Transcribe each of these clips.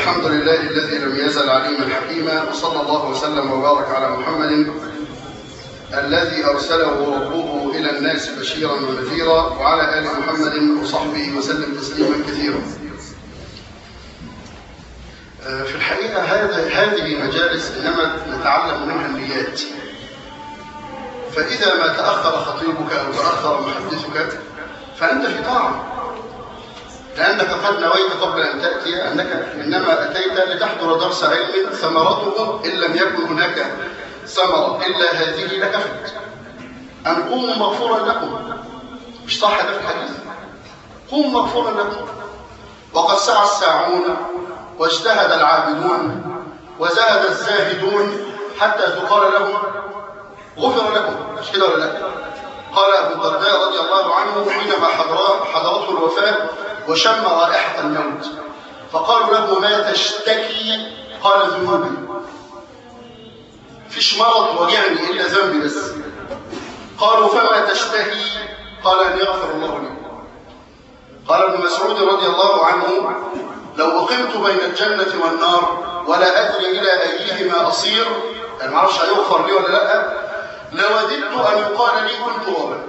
الحمد لله الذي لم يزل عليما حكيما وصلى الله وسلم وبارك على محمد الذي أرسله ربه إلى الناس بشيرا ونذيرا وعلى آل محمد وصحبه وسلم تسليما كثيرا في الحقيقة هذه مجالس إنما نتعلم منها النيات فإذا ما تأخر خطيبك أو تأخر محدثك فأنت في طاعة لأنك قد نويت قبل أن تأتي أنك إنما أتيت لتحضر درس علم ثمرته إن لم يكن هناك ثمرة إلا هذه لكفت أن قوموا مغفورا لكم مش صح ده في الحديث قوموا مغفورا لكم وقد سعى الساعون واجتهد العابدون وزهد الزاهدون حتى تقال لهم غفر لكم مش كده ولا لا قال أبو الدرداء رضي الله عنه حينما حضرته الوفاة وشم رائحة الموت فقالوا له ما تشتكي قال ذنوبي فيش مرض وجعني إلا ذنبي بس قالوا فما تشتهي قال أن يغفر الله لي قال ابن مسعود رضي الله عنه لو أقمت بين الجنة والنار ولا أدري إلى أيهما أصير يعني ما اعرفش هيغفر لي ولا لا لوددت أن يقال لي كنت ترابا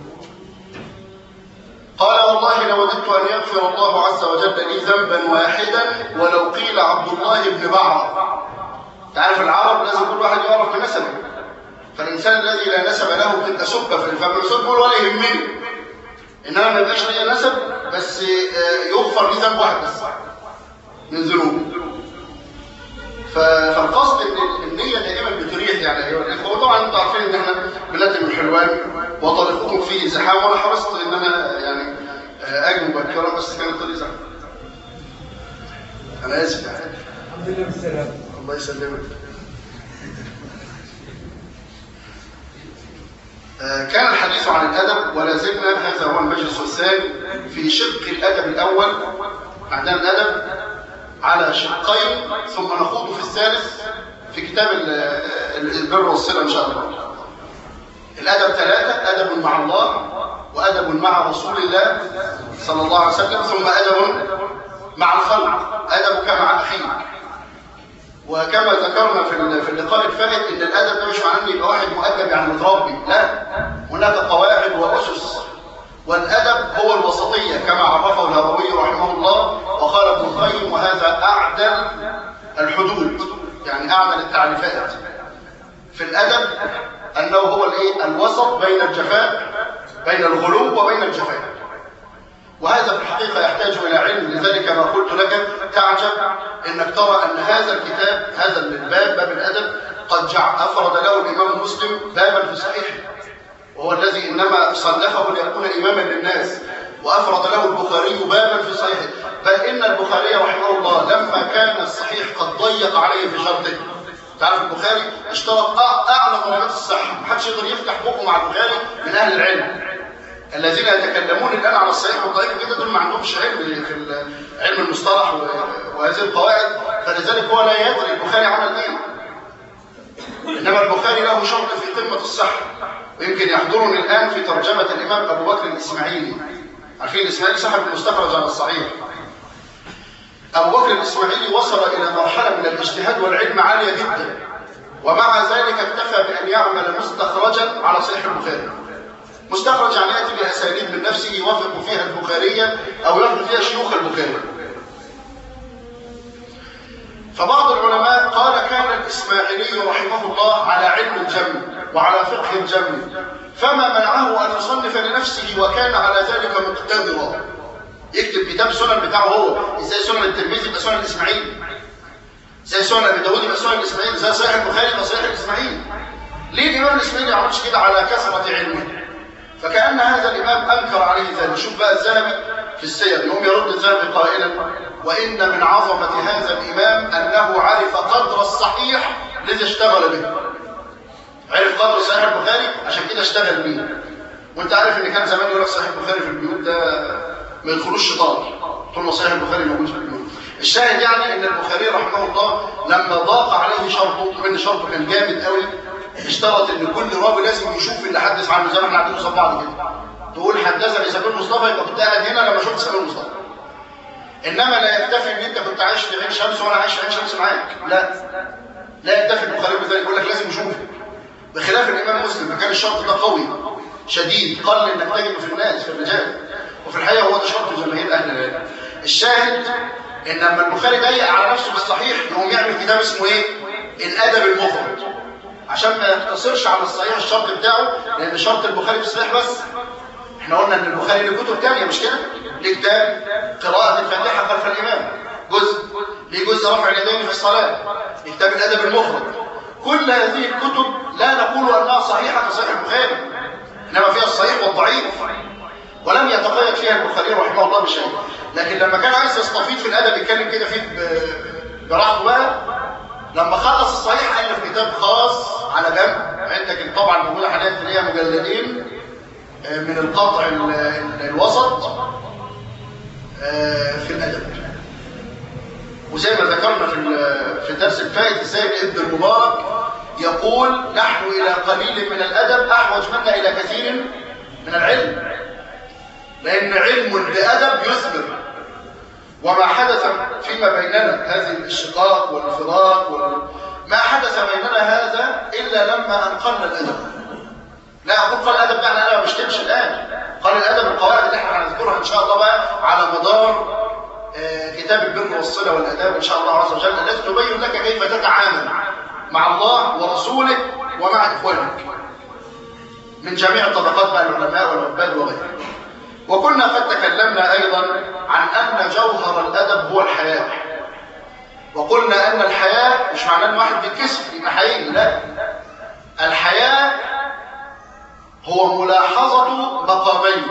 قال والله لوددت أن يغفر الله عز وجل لي ذنبا واحدا ولو قيل عبد الله بن بعض تعرف العرب لازم كل واحد يعرف بنسبه فالإنسان الذي لا نسب له بتبقى سبة فابن مسعود بيقول ولا يهمني إنما ما يبقاش ليا نسب بس يغفر لي ذنب واحد بس من ذنوبه فالقصد ان النية دائما بتريح يعني ايها الاخوه وطبعا انتم عارفين ان احنا بلاد من حلوان وطريقكم فيه زحام وانا حرصت ان انا يعني اجي مبكرا بس كان الطريق زحمه. انا اسف يعني. الحمد لله بالسلامه. الله يسلمك. كان الحديث عن الادب ولا زلنا هذا هو المجلس الثاني في شق الادب الاول عندنا الادب على شقين ثم نخوض في الثالث في كتاب البر والصله ان شاء الله الادب ثلاثه ادب مع الله وادب مع رسول الله صلى الله عليه وسلم ثم ادب مع الخلق ادبك مع اخيك وكما ذكرنا في في اللقاء الفائت ان الادب ده مش معناه ان يبقى واحد مؤدب يعني متربي لا هناك قواعد واسس والأدب هو الوسطية كما عرفه الهروي رحمه الله وقال ابن القيم وهذا أعدل الحدود يعني أعدل التعريفات في الأدب أنه هو الإيه؟ الوسط بين الجفاء بين الغلو وبين الجفاء وهذا في الحقيقة يحتاج إلى علم لذلك ما قلت لك تعجب أنك ترى أن هذا الكتاب هذا الباب باب الأدب قد جعل أفرد له الإمام مسلم بابا في صحيحه وهو الذي إنما صنفه ليكون إماما للناس وأفرد له البخاري بابا في صحيحه بل إن البخاري رحمه الله لما كان الصحيح قد ضيق عليه في شرطه تعرف البخاري اشترط أعلى درجات الصحة محدش يقدر يفتح بقه مع البخاري من أهل العلم الذين يتكلمون الآن على الصحيح والضعيف كده دول ما عندهمش علم في علم المصطلح وهذه القواعد فلذلك هو لا يدري البخاري عمل ايه إنما البخاري له شرط في قمة الصحة ويمكن يحضرني الآن في ترجمة الإمام أبو بكر الإسماعيلي عارفين الإسماعيلي صاحب المستخرج على الصحيح أبو بكر الإسماعيلي وصل إلى مرحلة من الاجتهاد والعلم عالية جدا ومع ذلك اكتفى بأن يعمل مستخرجا على صحيح البخاري مستخرج يعني يأتي بأساليب من نفسه يوافق فيها البخارية أو يوافق فيها شيوخ البخاري فبعض العلماء قال كان الإسماعيلي رحمه الله على علم جم وعلى فقه جم فما منعه أن يصنف لنفسه وكان على ذلك مقتدرا يكتب كتاب سنن بتاعه هو ازاي سنن الترمذي يبقى سنن الإسماعيلي زي سنن أبي داوود يبقى سنن الإسماعيلي زي صحيح البخاري يبقى صحيح الإسماعيلي ليه الإمام الإسماعيلي ما عملش كده على كثرة علمه فكأن هذا الإمام أنكر عليه ذلك شوف بقى الذهبي في السير يقوم يرد الذهبي قائلا وإن من عظمة هذا الإمام أنه عرف قدر الصحيح الذي اشتغل به عرف قدر صحيح البخاري عشان كده اشتغل بيه وانت عارف ان كان زمان يقول لك صحيح البخاري في البيوت ده ما يدخلوش شيطان طول ما صحيح البخاري موجود في البيوت الشاهد يعني ان البخاري رحمه الله لما ضاق عليه شرطه وان شرطه كان جامد قوي اشترط ان كل راوي لازم يشوف اللي حدث عنه زي ما احنا قاعدين قصاد بعض كده تقول حدثني سمير مصطفى يبقى كنت قاعد هنا لما شفت سمير مصطفى انما لا يكتفي ان انت كنت عايش في عين شمس وانا عايش في عين شمس معاك لا لا يكتفي البخاري بذلك يقول لك لازم اشوفه بخلاف الامام مسلم فكان الشرط ده قوي شديد قل انك تجده في الناس في الرجال وفي الحقيقه هو ده شرط جماهير اهل العلم الشاهد ان لما البخاري ضيق على نفسه بالصحيح يقوم يعمل كتاب اسمه ايه الادب المفرد عشان ما يقتصرش على الصحيح الشرط بتاعه لان شرط البخاري في الصحيح بس احنا قلنا ان البخاري له كتب ثانيه مش كده ليه كتاب قراءه الفاتحه خلف الامام جزء ليه جزء رفع اليدين في الصلاه ليه كتاب الادب المفرد كل هذه الكتب لا نقول انها صحيحه كصحيح البخاري انما فيها الصحيح والضعيف ولم يتقيد فيها البخاري رحمه الله بشيء لكن لما كان عايز يستفيد في الادب يتكلم كده فيه براحته بقى لما خلص الصحيح الف كتاب خاص على جنب عندك طبعا موجوده حاليا تلاقيها مجلدين من القطع الوسط في الادب وزي ما ذكرنا في في الدرس الفائت سيد ابن المبارك يقول نحن الى قليل من الادب احوج منا الى كثير من العلم لان علم بادب يثمر وما حدث فيما بيننا هذه الاشتقاق والفراق وال... ما حدث بيننا هذا الا لما انقلنا الادب لا اقول قال الادب يعني انا ما بشتمش الان قال الادب القواعد اللي احنا هنذكرها ان شاء الله بقى على مدار آه كتاب البر والصله والاداب ان شاء الله عز وجل التي تبين لك كيف تتعامل مع الله ورسوله ومع اخوانك من جميع الطبقات بقى العلماء والعباد وغيرهم وكنا قد تكلمنا ايضا عن ان جوهر الادب هو الحياء وقلنا ان الحياء مش معناه ان واحد بيتكسف يبقى حقيقي لا الحياء هو ملاحظة مقامين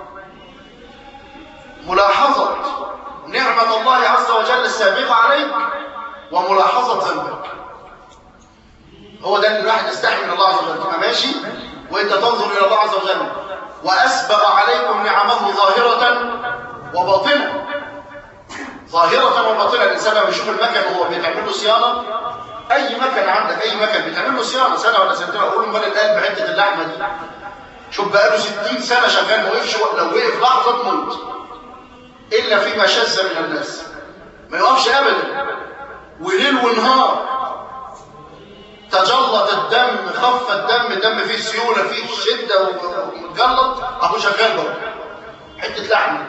ملاحظة نعمة الله عز وجل السابقة عليك وملاحظة ذنبك هو ده اللي الواحد يستحي من الله عز وجل تبقى ماشي وانت تنظر الى الله عز وجل واسبغ عليكم نعمه ظاهرة وباطنة ظاهرة وباطنة الانسان لما يشوف المكن وهو بيتعمل له صيانة اي مكن عندك اي مكن بيتعمل له صيانة سنة ولا سنتين اقول امال القلب حتة اللحمة دي شوف بقاله 60 سنة شغال ما وقفش لو وقف لحظة تموت الا فيما شذ من الناس ما يقفش ابدا وليل ونهار تجلط الدم خف الدم الدم فيه سيولة فيه شدة ومتجلط اهو شغال برضه حتة لحمة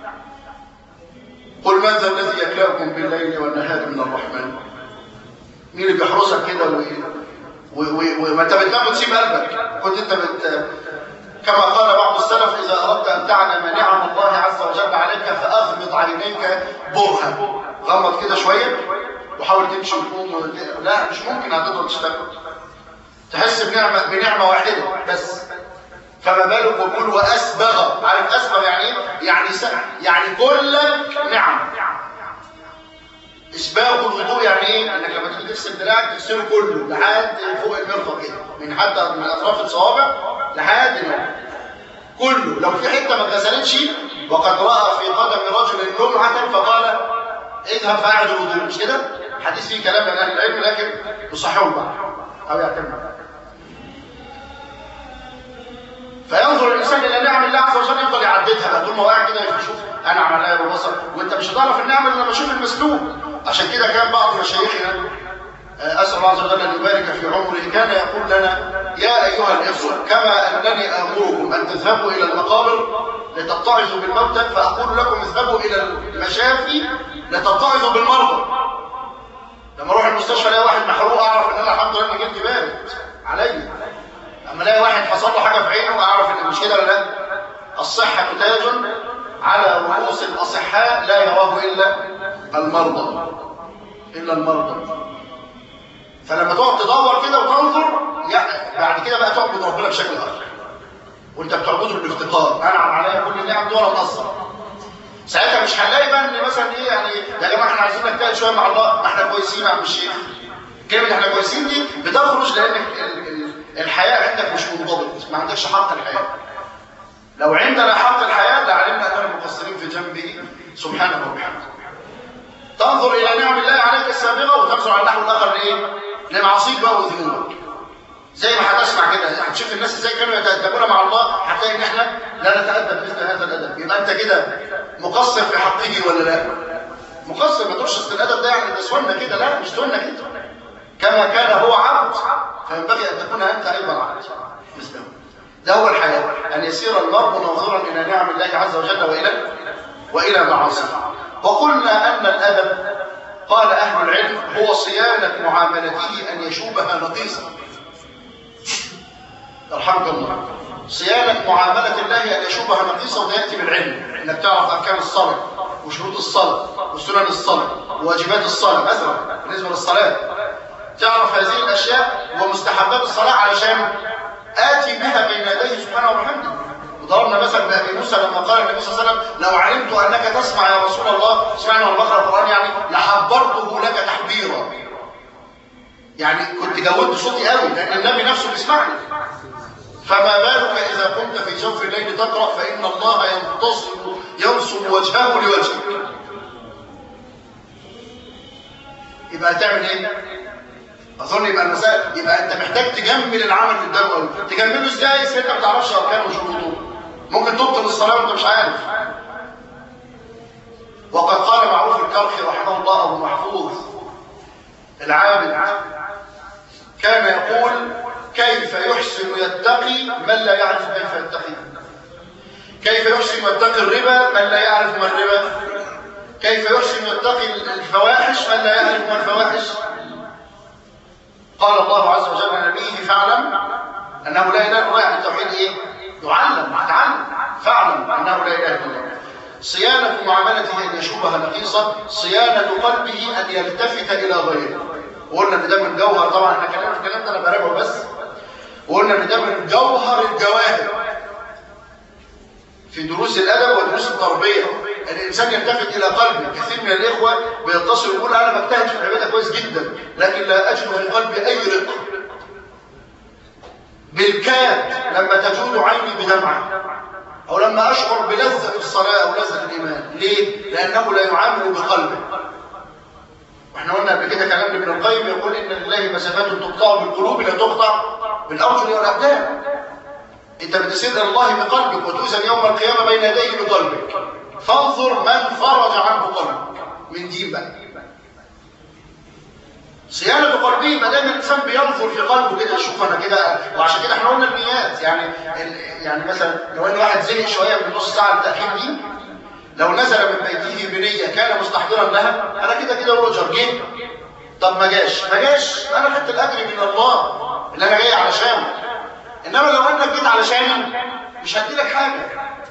قل ماذا الذي يكلاكم بالليل والنهار من الرحمن مين اللي بيحرسك كده وما انت بتنام وتسيب قلبك كنت انت بت... كما قال بعض السلف اذا اردت ان تعلم نعم الله عز وجل عليك فاغمض عينيك برهة غمض كده شويه وحاول تمشي وتقوم لا مش ممكن هتقدر تشتغل تحس بنعمه بنعمه واحده بس فما بالك وقول واسبغ عارف اسبغ يعني ايه يعني س... يعني كلك نعم اسباغ الوضوء يعني ايه انك لما تيجي تغسل دراعك تغسله كله لحد فوق المرفق كده من حتى من اطراف الصوابع لحد هنا كله لو في حته ما اتغسلتش وقد راى في قدم رجل لمعه فقال اذهب فاعد الوضوء مش كده حديث فيه كلام من اهل العلم لكن يصححه البعض او يعتمد فينظر الانسان الى نعم الله عز وجل يفضل يعددها بقى طول ما واقع كده يشوف انعم عليا بالبصر وانت مش هتعرف النعمه الا لما تشوف المسلوب عشان كده كان بعض مشايخنا اسال الله عز وجل ان يبارك في عمره كان يقول لنا يا ايها الاخوه كما انني امركم ان تذهبوا الى المقابر لتتعظوا بالموتى فاقول لكم اذهبوا الى المشافي لتتعظوا بالمرضى لما اروح المستشفى الاقي واحد محروق اعرف ان انا الحمد لله جبت بارد عليا اما الاقي واحد حصل له حاجه في عينه اعرف ان مش كده ولا لا الصحه تاج على رؤوس الاصحاء لا يراه الا المرضى الا المرضى فلما تقعد تدور كده وتنظر يعني بعد كده بقى تعبد ربنا بشكل اخر وانت بتعبده بالافتقار انعم عليا كل النعم دي ولا مقصر ساعتها مش هنلاقي بقى ان مثلا ايه يعني يا جماعه احنا عايزين نجتهد شويه مع الله ما احنا كويسين يا عم الشيخ كلمه احنا كويسين دي بتخرج لان الحياه عندك مش منضبط ما عندكش حق الحياه لو عندنا حق الحياه لعلمنا اننا مقصرين في جنبه سبحانه وبحمده تنظر الى نعم الله عليك السابقه وتنظر على النحو الاخر لايه لمعاصيك بقى وذنوبك زي ما هتسمع كده هتشوف الناس ازاي كانوا يتادبون مع الله هتلاقي ان احنا لا نتادب مثل هذا الادب يبقى انت كده مقصر في حقه ولا لا مقصر ما تقولش اصل الادب ده يعني ده سنه كده لا مش سنه كده كما كان هو عبد فينبغي ان تكون انت ايضا عبد مثله ده هو الحياه ان يسير المرء ناظرا الى نعم الله عز وجل والى والى معاصيه وقلنا ان الادب قال اهل العلم هو صيانه معاملته ان يشوبها نقيصا يرحمك الله صيانة معاملة الله أن يشوبها نقيصة وده يأتي بالعلم إنك تعرف أركان الصلاة وشروط الصلاة وسنن الصلاة وواجبات الصلاة مثلا بالنسبة للصلاة تعرف هذه الأشياء ومستحبات الصلاة علشان آتي بها بين يديه سبحانه وبحمده وضربنا مثلا بأبي موسى لما قال النبي صلى الله عليه وسلم لو علمت أنك تسمع يا رسول الله سمعنا من بقرأ القرآن يعني لحبرته لك تحبيرا يعني كنت جودت صوتي قوي لأن النبي نفسه بيسمعني فما بالك إذا كنت في جوف الليل تقرأ فإن الله ينتصب ينصب وجهه لوجهك يبقى تعمل ايه؟ اظن يبقى المسائل يبقى انت محتاج تجمل العمل في الدواء تجمله ازاي اذا انت ما تعرفش اركانه وشروطه ممكن تبطل الصلاه وانت مش عارف وقد قال معروف الكرخي رحمه الله ابو محفوظ العابد كان يقول كيف يحسن يتقي من لا يعرف كيف يتقي كيف يحسن يتقي الربا من لا يعرف ما الربا كيف يحسن يتقي الفواحش من لا يعرف ما الفواحش قال الله عز وجل لنبيه فاعلم انه لا اله الا الله يعني التوحيد ايه يعلم تعلم فاعلم انه لا اله الا الله صيانة معاملته أن يشوبها نقيصة صيانة قلبه أن يلتفت إلى غيره وقلنا ان ده من جوهر طبعا احنا كلامنا في الكلام ده انا براجعه بس وقلنا ان ده من جوهر الجواهر في دروس الادب ودروس التربيه ان الانسان يلتفت الى قلبه كثير من الاخوه بيتصلوا يقول انا بجتهد في العباده كويس جدا لكن لا اجد في قلبي اي رق بالكاد لما تجود عيني بدمعه او لما اشعر بلذه الصلاه او لذه الايمان ليه لانه لا يعامل بقلبه واحنا قلنا قبل كده كلام ابن القيم يقول ان لله مسافات تقطع بالقلوب لا تقطع بالارجل والابدان انت بتسير الى الله بقلبك وتوزن يوم القيامه بين يديه بقلبك فانظر من فرج عنه قلبك من دين بقى صيانة قلبه ما دام الانسان بينظر في قلبه كده شوف انا كده وعشان كده احنا قلنا النيات يعني يعني مثلا لو ان واحد زهق شويه من نص ساعه التاخير دي لو نزل من بيته بنية كان مستحضرا لها انا كده كده روجر جه طب ما جاش ما جاش انا خدت الاجر من الله اللي انا جاي علشانه انما لو انك جيت علشاني مش هدي لك حاجه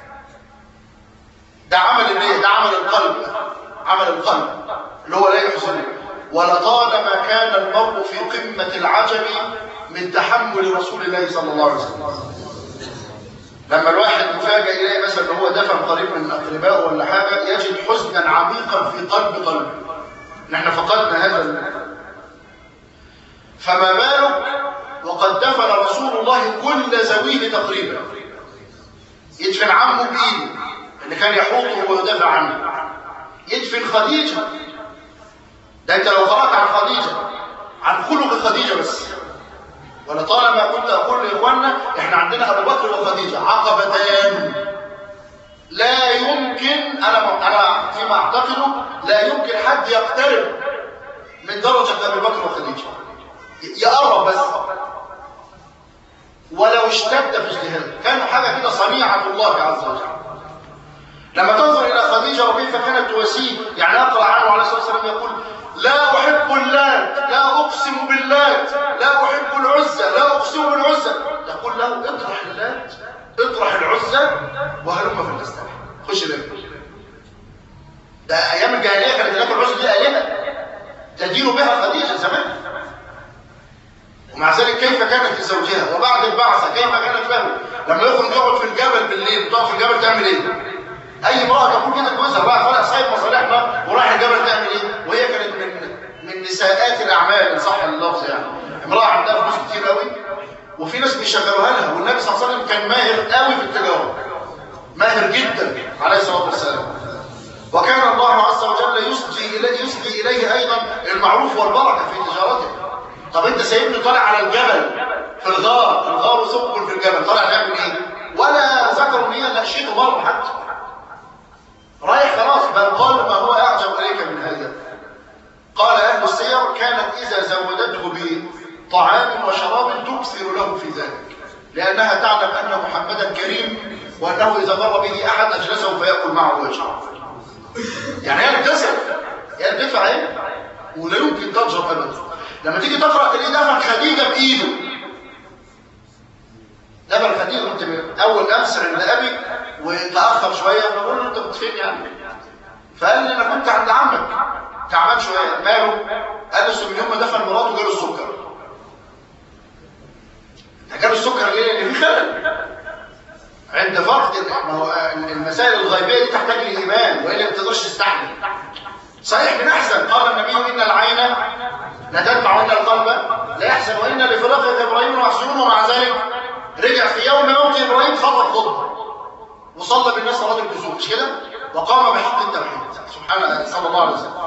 ده عمل النية ده عمل القلب عمل القلب اللي هو لا يحزن ولطالما كان المرء في قمة العجب من تحمل رسول الله صلى الله عليه وسلم لما الواحد مفاجئ يلاقي مثلا ان هو دفن قريب من اقربائه ولا حاجه يجد حزنا عميقا في قلب قلبه نحن فقدنا هذا ال... فما بالك وقد دفن رسول الله كل زويه تقريبا يدفن عمه بايده اللي كان يحوطه ويدافع عنه يدفن خديجه ده انت لو قرات عن خديجه عن خلق خديجه بس ولطالما كنت اقول لاخواننا احنا عندنا ابو بكر وخديجه عقبتان لا يمكن انا انا فيما اعتقده لا يمكن حد يقترب من درجه ابي بكر وخديجه يقرب بس ولو اشتد في اجتهاد كانوا حاجه كده صنيعه الله عز وجل لما تنظر الى خديجه وكيف كانت تواسيه يعني اقرا عنه عليه الصلاه والسلام يقول لا احب اللات لا اقسم باللات لا احب العزى لا اقسم بالعزى تقول له اطرح اللات اطرح العزى وهلم في الاستراحه خش بيه ده ايام الجاهليه كانت هناك العزى دي الهه تدين بها خديجه زمان ومع ذلك كيف كانت لزوجها وبعد البعثه كيف كانت له لما يخرج يقعد في الجبل بالليل تقعد في الجبل تعمل ايه اي امراه تقول كده جوزها بقى خلاص سايب مصالحنا ورايح الجبل تعمل ايه وهي كانت من من نساءات الاعمال ان صح اللفظ يعني امراه عندها فلوس كتير قوي وفي ناس بيشغلوها لها والنبي صلى الله عليه وسلم كان ماهر قوي في التجاره ماهر جدا عليه الصلاه والسلام وكان الله عز وجل يسقي اليه يسقي اليه ايضا المعروف والبركه في تجارته طب انت سايبني طالع على الجبل في الغار الغار وثقب في الجبل طالع نعمل ايه ولا ذكروا نيه لا شيء مره حتى رايح خلاص بل قالوا ما هو اعجب اليك من هذا قال اهل السير كانت اذا زودته بطعام وشراب تكثر له في ذلك لانها تعلم ان محمدا كريم وانه اذا مر به احد اجلسه فياكل معه ويشرب يعني هي بتسال هي بتدفع ايه ولا يمكن تجرب ابدا لما تيجي تقرا تلاقيه دفع خديجه بايده دفع خديجه كنت اول امس عند ابي وتاخر شويه بقول له انت كنت فين يعني فقال لي انا كنت عند عمك تعبان شويه ماله قال لي من يوم ما دفن مراته جاله السكر جاله السكر ليه لان في خلل عند فقد ما هو المسائل الغيبيه دي تحتاج لايمان والا ما تقدرش تستحمل صحيح بنحزن قال النبي ان العين لا تدمع وان القلب لا يحزن وان لفراق ابراهيم محزون ومع ذلك رجع في يوم موت ابراهيم خطب خطبه وصلى بالناس صلاه الكسوف مش كده وقام بحق التوحيد سبحان الله صلى الله عليه وسلم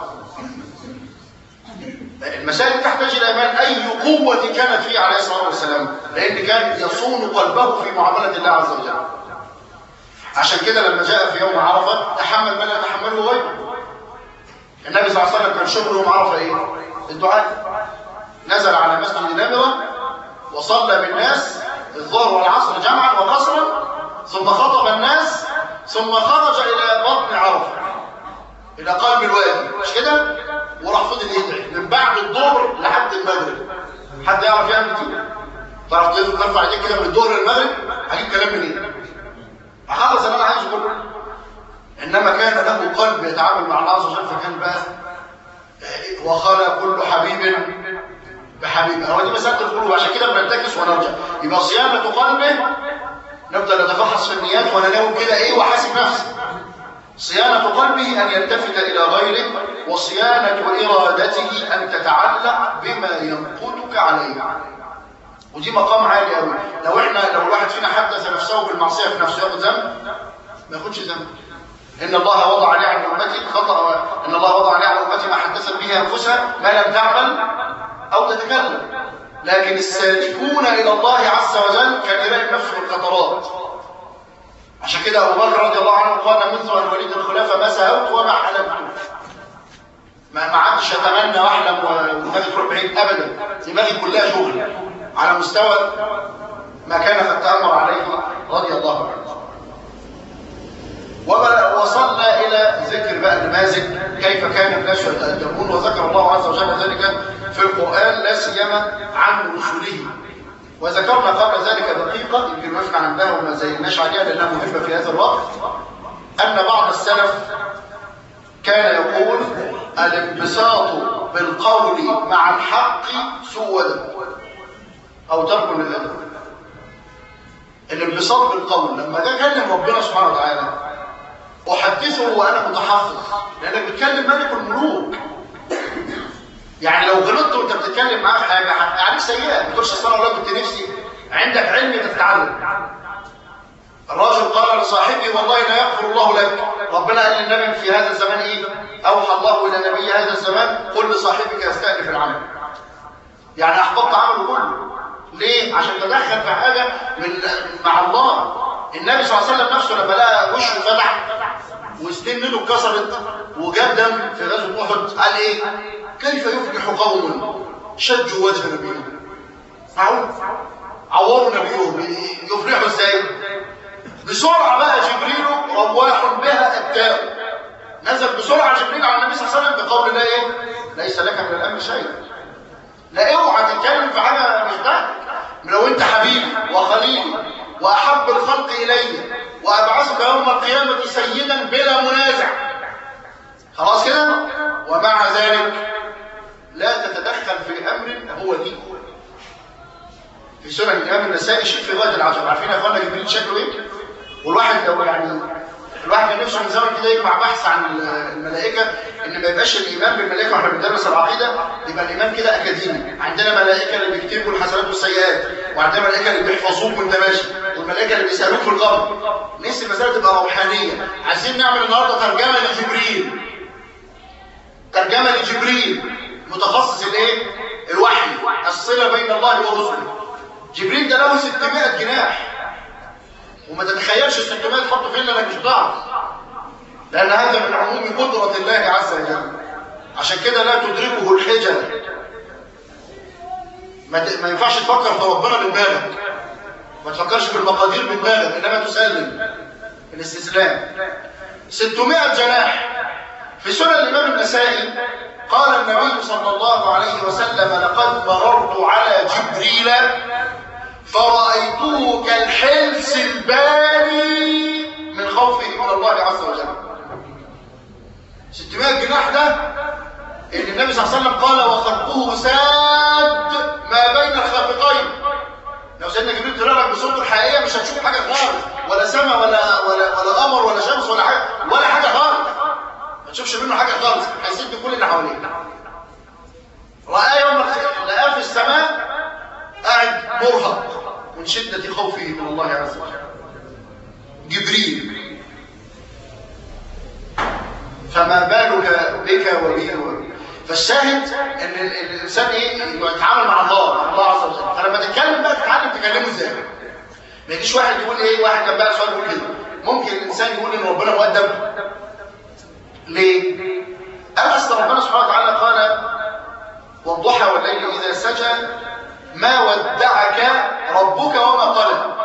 المسائل تحتاج الى ايمان اي قوه كانت فيه عليه الصلاه والسلام لان كان يصون قلبه في معامله الله عز وجل عشان كده لما جاء في يوم عرفه تحمل ما لا يتحمله غيره النبي صلى الله عليه وسلم كان شغله يوم عرفه ايه الدعاء نزل على مسجد نمره وصلى بالناس الظهر والعصر جمعا وقصرا ثم خطب الناس ثم خرج الى بطن عرفه الى قلب الوادي مش كده وراح فضل يدعي من بعد الظهر لحد المغرب حد يعرف يعمل كده تعرف ترفع ايديك كده من الظهر للمغرب هجيب كلام منين هخلص اللي انا عايزه كله انما كان له قلب يتعامل مع الله عز وجل فكان بقى وخلى كل حبيب بحبيب هو دي مساله القلوب عشان كده بننتكس ونرجع يبقى صيانه قلبه نبدا نتفحص في النيات وانا ناوي كده ايه واحاسب نفسي صيانة قلبه أن يلتفت إلى غيره وصيانة إرادته أن تتعلق بما ينقضك عليه ودي مقام عالي قوي لو احنا لو الواحد فينا حدث نفسه بالمعصية في نفسه ياخد ذنب ما ياخدش ذنب إن الله وضع لي على أمتي خطأ إن الله وضع لي على أمتي ما حدثت به أنفسها ما لم تعمل أو تتكلم لكن السالكون إلى الله عز وجل كان يلاقي نفسه بالقطرات عشان كده ابو بكر رضي الله عنه قال منذ ان وليت الخلافه ما سهوت وما حلمت ما ما عادش اتمنى واحلم ودماغي تروح بعيد ابدا دماغي كلها شغل على مستوى ما كان قد تامر عليه رضي الله عنه وصلنا الى ذكر بقى النماذج كيف كان الناس يتادبون وذكر الله عز وجل ذلك في القران لا سيما عن رسله وذكرنا قبل ذلك دقيقة يمكن وقفنا عندها وما زيناش عليها لأنها مهمة في هذا الوقت أن بعض السلف كان يقول الانبساط بالقول مع الحق سودا أو ترك للأدب الانبساط بالقول لما ده كلم ربنا سبحانه وتعالى أحدثه وأنا متحفظ لأنك بتكلم ملك الملوك يعني لو غلطت وانت بتتكلم معاه في حاجه عليك سيئه ما تقولش اصل انا كنت نفسي عندك علم تتعلم الراجل قال لصاحبه والله لا يغفر الله لك ربنا قال للنبي في هذا الزمان ايه اوحى الله الى نبي هذا الزمان قل لصاحبك يستأنف العمل يعني احبطت عمله كله ليه عشان تدخل في حاجه من مع الله النبي صلى الله عليه وسلم نفسه لما لقى وشه فتح وسنين له اتكسرت وجاب دم في غزوه احد قال ايه كيف يفلح قوم شجوا وجه نبيهم معقول عوروا نبيهم يفلحوا ازاي بسرعه بقى جبريل رواح بها ابتاء نزل بسرعه جبريل على النبي صلى الله عليه وسلم بقول الله ايه ليس لك من الامر شيء لا اوعى تتكلم في حاجه مش بتاعتك لو انت حبيبي وخليلي واحب الخلق الي وابعثك يوم القيامه سيدا بلا منازع خلاص كده ومع ذلك لا تتدخل في امر هو دين في سنن الامام النسائي شيء في غايه العجب عارفين يا اخوانا جبريل شكله ايه والواحد لو يعني الواحد كان نفسه من زمان كده يجمع بحث عن الملائكه ان ما يبقاش الايمان بالملائكه واحنا بندرس العقيده يبقى الايمان كده اكاديمي عندنا ملائكه اللي بيكتبوا الحسنات والسيئات وعندنا ملائكه اللي بيحفظوك وانت ماشي والملائكه اللي بيسالوك في القبر نفس المساله تبقى روحانيه عايزين نعمل النهارده ترجمه لجبريل ترجمه لجبريل متخصص الايه الوحي الصله بين الله ورسله جبريل ده له 600 جناح وما تتخيلش ال 600 تحطه فين لانك مش هتعرف لأن هذا من عموم قدرة الله عز وجل عشان كده لا تدركه الحجة ما, ما ينفعش تفكر في ربنا من بالك ما تفكرش في المقادير من بالك إنما تسلم الاستسلام 600 جناح في سنن الإمام النسائي قال النبي صلى الله عليه وسلم لقد مررت على جبريل فرأيته كالحلس الباري من خوفه من الله عز وجل 600 جناح ده ان النبي صلى الله عليه وسلم قال وخلقه ساد ما بين الخافقين لو سيدنا جبريل طلع لك بصوته الحقيقيه مش هتشوف حاجه خالص ولا سماء ولا ولا ولا قمر ولا شمس ولا حاجه ولا حاجه خالص ما تشوفش منه حاجه خالص هيسد كل اللي حواليك رأى يوم لقاه في السماء قاعد مرهق من شدة خوفه من الله عز وجل جبريل فما بالك بك وبي فالشاهد ان الانسان ايه يتعامل مع الله مع الله عز وجل فلما تتكلم بقى تتعلم تكلمه ازاي ما يجيش واحد يقول ايه واحد كان بقى سؤال يقول كده ممكن الانسان يقول ان ربنا مؤدب ليه قال اصل ربنا سبحانه وتعالى قال والضحى والليل اذا سجى ما ودعك ربك وما قلى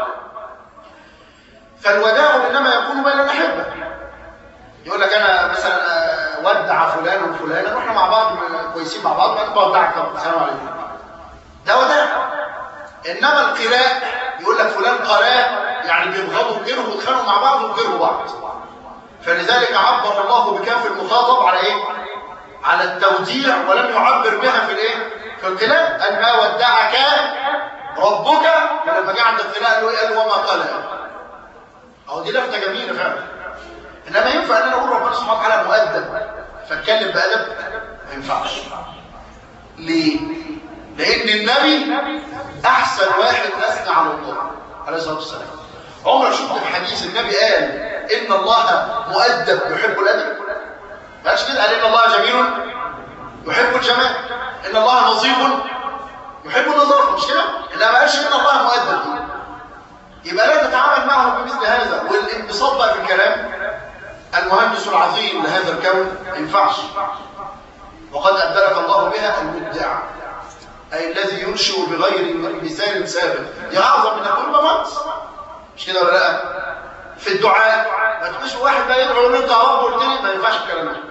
فالوداع انما يكون بين الاحبه يقول لك انا مثلا ودع فلان وفلان رحنا مع بعض كويسين مع بعض بعد بودعك طب السلام عليكم ده وداع انما القراء يقول لك فلان قراه يعني بيبغضوا وكرهوا واتخانقوا مع بعض وكرهوا بعض فلذلك عبر الله بكاف المخاطب على ايه على التوديع ولم يعبر بها في الايه في القراء ان ما ودعك ربك فلما جه عند القراء قال له قال وما قال اهو دي لفته جميله فعلا انما ينفع ان انا اقول ربنا سبحانه وتعالى مؤدب فاتكلم بادب ما ينفعش ليه لان النبي احسن واحد اثنى على الله عليه الصلاه والسلام عمرك شفت في حديث النبي قال ان الله مؤدب يحب الادب ما قالش كده قال ان الله جميل يحب الجمال ان الله نظيف يحب النظافه مش كده لا ما قالش ان الله مؤدب يبقى لا تتعامل معه بمثل هذا والانبساط بقى في الكلام المهندس العظيم لهذا الكون ما ينفعش وقد أبدلك الله بها المبدع أي الذي ينشئ بغير مثال سابق دي أعظم من كل ممات مش كده ولا لا في الدعاء ما تقولش واحد بقى يدعو له انت يا رب قلت لي ما ينفعش الكلام ده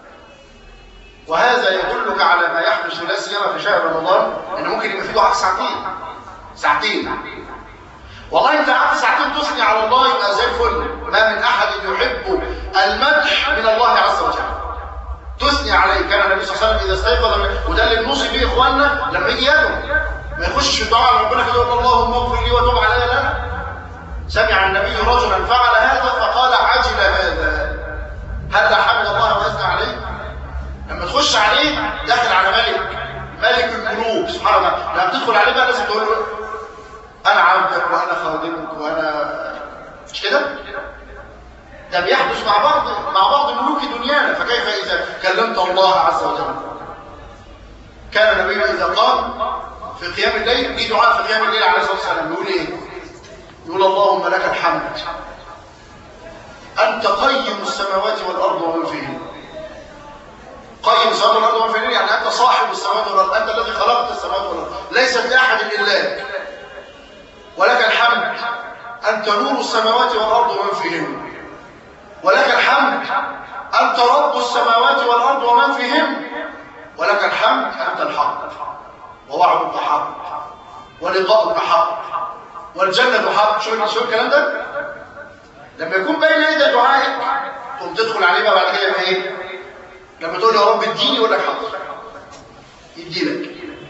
وهذا يدلك على ما يحدث لا سيما في شهر رمضان ان ممكن يبقى في دعاء ساعتين ساعتين والله انت قعدت ساعتين تثني على الله يبقى زي الفل ما من احد يحب المدح من الله عز وجل تثني عليه كان النبي صلى الله عليه وسلم اذا استيقظ وده اللي بنوصي بيه اخواننا لما يجي يدعو ما يخشش في الدعاء ربنا كده يقول اللهم اغفر لي وتب علي لا سمع النبي رجلا فعل هذا فقال عجل هذا هذا حمد الله واثنى عليه لما تخش عليه داخل على ملك ملك الملوك سبحان الله لما تدخل عليه بقى لازم تقول له انا عبدك وانا خادمك وانا مش كده ده بيحدث مع بعض مع بعض ملوك دنيانا فكيف اذا كلمت الله عز وجل كان النبي اذا قام في قيام الليل ليه دعاء في قيام الليل عليه الصلاه والسلام يقول ايه يقول اللهم لك الحمد انت قيم السماوات والارض ومن فيهن قيم السماوات والارض ومن فيهن يعني انت صاحب السماوات والارض انت الذي خلقت السماوات والارض ليست لاحد الا ولك الحمد انت نور السماوات والارض ومن فيهن ولك الحمد أنت رب السماوات والأرض ومن فيهم ولك الحمد أنت الحق ووعدك حق ولقاؤك حق والجنة حق شو شو الكلام ده لما يكون بين يدي دعائك تقوم تدخل عليه بقى بعد كده ايه لما تقول يا رب اديني يقول لك حق يديلك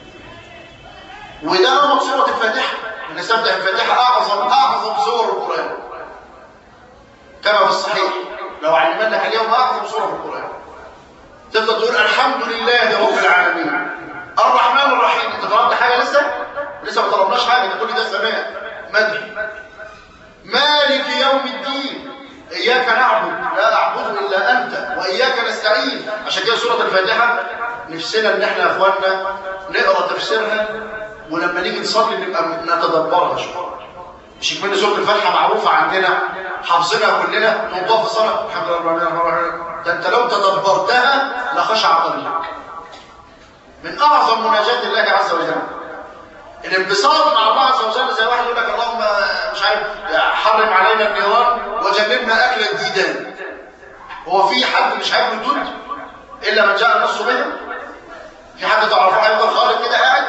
وده نمط سورة الفاتحة نستفتح الفاتحة أعظم أعظم سور القرآن كما في الصحيح لو علمنك اليوم أعظم سورة في القرآن تفضل تقول الحمد لله رب العالمين الرحمن الرحيم انت طلبت حاجة لسه؟ لسه ما طلبناش حاجة انت كل ده سماء مدح مالك يوم الدين إياك نعبد لا أعبد إلا أنت وإياك نستعين عشان كده سورة الفاتحة نفسنا إن إحنا يا إخواننا نقرأ تفسيرها ولما نيجي نصلي نبقى نتدبرها شوية مش يكمل سورة الفاتحة معروفة عندنا حافظينها كلنا نوقف في الصلاة الحمد لله رب العالمين ده انت لو تدبرتها لخشع قلبك من اعظم مناجاة الله عز وجل الانبساط مع الله عز وجل زي واحد يقول لك اللهم مش عارف حرم علينا النيران وجنبنا اكل الديدان هو في حد مش هياكل دود الا من جاء النص به في حد تعرفه هيفضل خالد كده قاعد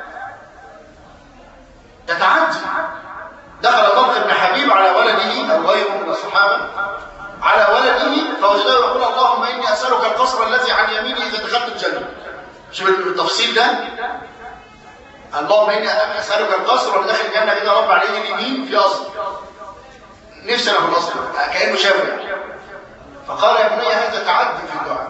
يتعدي دخل طلق بن حبيب على ولده او غيره من الصحابه على ولده فوجده يقول اللهم اني اسالك القصر الذي عن يميني اذا دخلت الجنه شوف التفصيل ده اللهم اني اسالك القصر وانا داخل الجنه كده رب عليه اليمين في قصر نفسي انا في القصر كانه شافه فقال يا بني هذا تعدي في الدعاء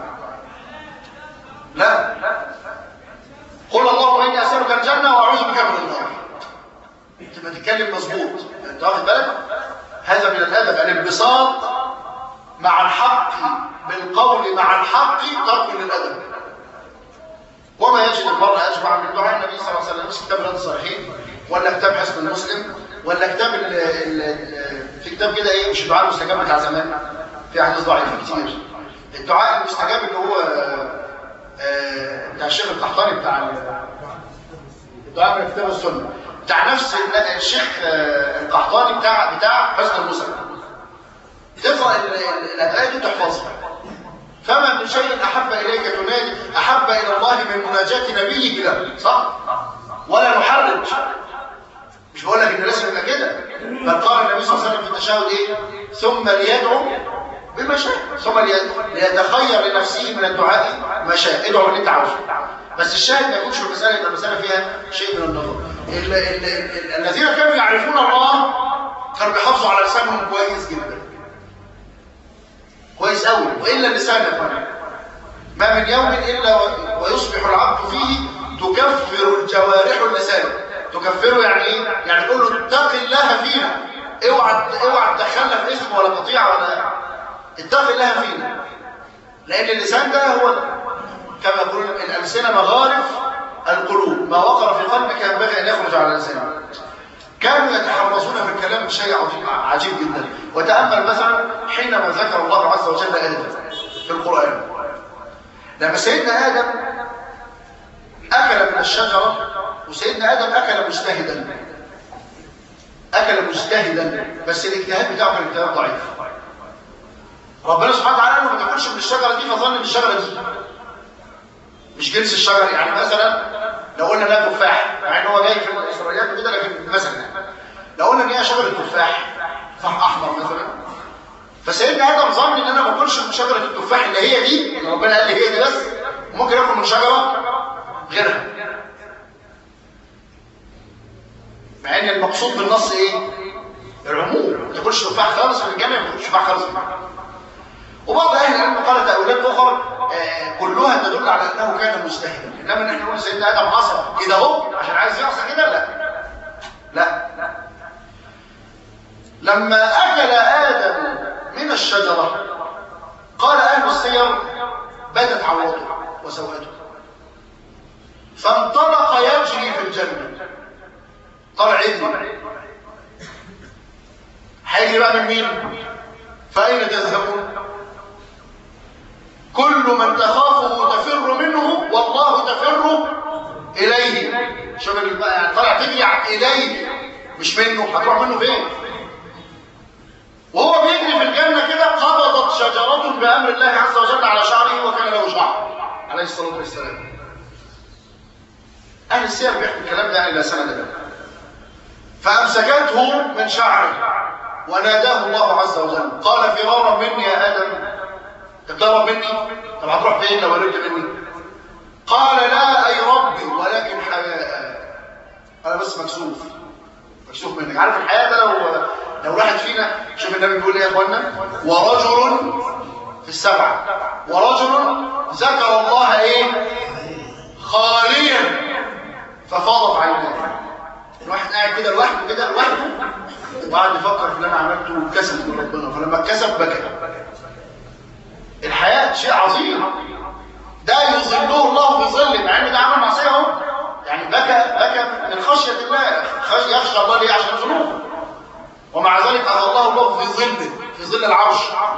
لا قل اللهم اني اسالك الجنه واعوذ بك من النار انت ما تتكلم مظبوط انت واخد بالك هذا من الادب الانبساط مع الحق بالقول مع الحق ترك للادب وما يجد المرء اجمع من دعاء النبي صلى الله عليه وسلم مش كتاب رياض الصالحين ولا كتاب حسن المسلم ولا كتاب ال ال في كتاب كده ايه مش الدعاء المستجاب بتاع زمان في احاديث ضعيفه كتير الدعاء المستجاب اللي هو آه بتاع الشيخ القحطاني بتاع الدعاء من كتاب السنه بتاع نفس الشيخ القحطاني بتاع بتاع حسن المسلم تقرا الادعيه دي تحفظها فما من شيء احب اليك تنادي احب الى الله من مناجاه نبيه له صح ولا نحرج مش بقول لك ان لازم يبقى كده بل قال النبي صلى الله عليه وسلم في التشهد ايه ثم ليدعو بما شاء ثم ليتخير لنفسه من الدعاء ما شاء ادعو اللي انت عاوزه بس الشاهد ما يكونش المساله يبقى المساله فيها شيء من النظر الذين كانوا يعرفون الله كانوا بيحافظوا على لسانهم كويس جدا كويس قوي والا اللسان يا فندم ما من يوم الا ويصبح العبد فيه تكفر الجوارح اللسان تكفره يعني ايه يعني تقول له اتق الله فينا اوعى اوعى تدخلنا في اسم ولا قطيعه ولا اتق الله فينا لان اللسان ده هو كما يقولون الالسنه مغارف القلوب ما وقر في قلبك ينبغي ان يخرج على لسانك كانوا يتحرصون في الكلام بشيء عجيب جدا وتامل مثلا حينما ذكر الله عز وجل ادم في القران لما سيدنا ادم اكل من الشجره وسيدنا ادم اكل مجتهدا اكل مجتهدا بس الاجتهاد بتاعه كان اجتهاد ضعيف ربنا سبحانه وتعالى قال له ما تاكلش من الشجره دي فظن ان الشجره دي مش جنس الشجر يعني مثلا لو قلنا انها تفاح مع ان هو جاي في الاسرائيليات كده لكن مثلا لو قلنا ان هي شجره تفاح تفاح احمر مثلا فسيدنا ادم ظن ان انا ما اكلش من شجره التفاح اللي هي دي اللي ربنا قال لي هي دي بس وممكن اكل من شجره غيرها مع ان المقصود بالنص ايه العموم ما تاكلش تفاح خالص في الجنه ما تاكلش تفاح خالص وبعض اهل العلم قال تاويلات اخرى آه كلها تدل على انه كان مجتهدا انما ان احنا نقول سيدنا ادم عصى كده اهو عشان عايز يعصى كده لا لا لما اكل ادم من الشجره قال اهل السير بدت عورته وسوءته فانطلق يجري في الجنه طلع يجري هيجري بقى من مين فاين تذهبون كل من تخافه تفر منه والله تفر إليه شوف يعني طالع تجري إليه مش منه هتروح منه فين وهو بيجري في الجنة كده قبضت شجرة بأمر الله عز وجل على شعره وكان له شعر عليه الصلاة والسلام أهل السير بيحكوا الكلام ده إلى سنة ده فأمسكته من شعره وناداه الله عز وجل قال فرارا مني يا آدم تقرب مني طب هتروح فين لو قربت مني قال لا اي ربي ولكن حياء انا بس مكسوف مكسوف منك عارف الحياة ده لو لو راحت فينا شوف النبي بيقول ايه يا اخوانا ورجل في السبعة ورجل ذكر الله ايه خاليا ففاضت عيناه الواحد قاعد كده لوحده كده لوحده وقعد يفكر في اللي انا عملته واتكسف من ربنا فلما اتكسف بكى الحياة شيء عظيم ده يظله الله بظل مع ان ده عمل معصيه اهو يعني بكى بكى من خشيه الله خشي يخشى الله ليه عشان ذنوبه ومع ذلك أظله الله في ظله في ظل العرش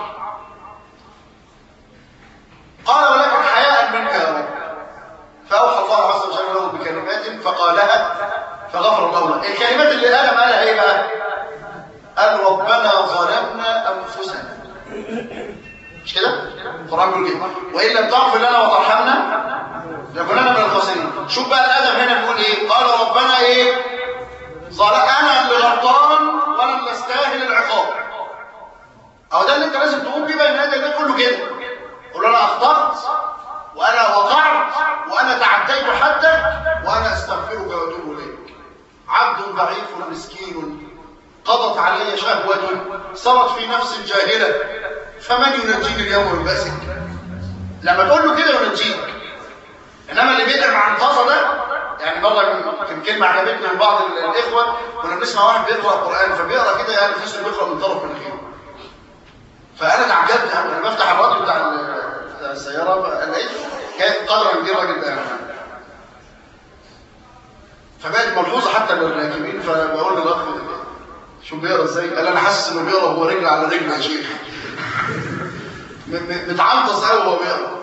قال ولكن حياء منك يا رب فأوحى الله عز وجل له بكلمات فقالها فغفر الله له الكلمات اللي آدم قالها ايه بقى قال ربنا ظلمنا أنفسنا مش كده؟ القرآن بيقول كده وإن لم تغفر لنا وترحمنا لكنا من الخاسرين شوف بقى الادب هنا بيقول ايه قال ربنا ايه ظل انا اللي غلطان وانا اللي استاهل العقاب اهو ده اللي انت لازم تقوم بيه بين يدي ده كله كده قول له انا اخطات وانا وقعت وانا تعديت حدك وانا استغفرك واتوب اليك عبد ضعيف مسكين قضت علي شهوة صارت في نفس جاهلة فمن ينجيني اليوم من بأسك لما تقول له كده ينجيك انما اللي بيدعم عن طازه ده يعني مره يمكن كلمه عجبتني من بعض الاخوه كنا بنسمع واحد بيقرا القران فبيقرا كده يعني تحس انه بيقرا من طرف مناخيره فانا تعجبت انا بفتح الراديو بتاع السياره لقيت كانت قدر من الراجل ده يعني فبقت ملحوظه حتى للراكبين فبقول للاخ شو بيقرا ازاي؟ قال انا حاسس انه بيقرا وهو رجل على رجل يا شيخ متعنطز قوي وهو بيقرا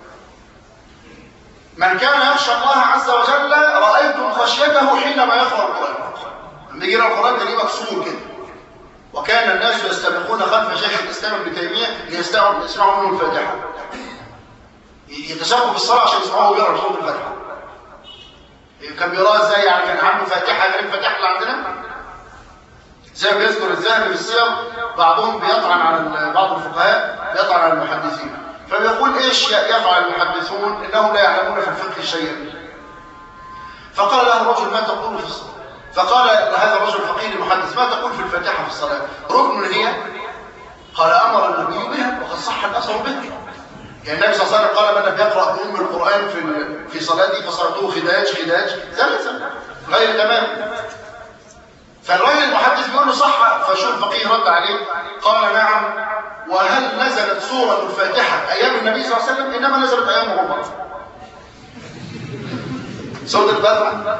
من كان يخشى الله عز وجل رأيتم خشيته حينما يقرأ القرآن لما يجي القرآن تلاقيه مكسور كده وكان الناس يستبقون خلف شيخ الإسلام ابن تيمية ليستمعوا يسمعوا منه الفاتحة يتسابقوا بالصلاة عشان يسمعوه ويقرأ صوت الفاتحة كان بيقراها ازاي يعني كان عنده فاتحة غير الفاتحة اللي عندنا زي ما بيذكر الذهبي في السير بعضهم بيطعن على بعض الفقهاء بيطعن على المحدثين فبيقول ايش يفعل المحدثون انهم لا يعلمون في الفقه شيئا فقال له الرجل ما تقول في الصلاه فقال هذا الرجل الفقيه المحدث ما تقول في الفاتحه في الصلاه ركن هي قال امر النبي بها وقد صح الاثر به يعني النبي صلى الله عليه وسلم قال من لم يقرا ام القران في في صلاتي فصلاته خداج خداج ثلاثه غير تمام فالراجل المحدث بيقول له صح فشوف الفقيه رد عليه قال نعم وهل نزلت سورة الفاتحة أيام النبي صلى الله عليه وسلم إنما نزلت أيام عمر سورة الفاتحة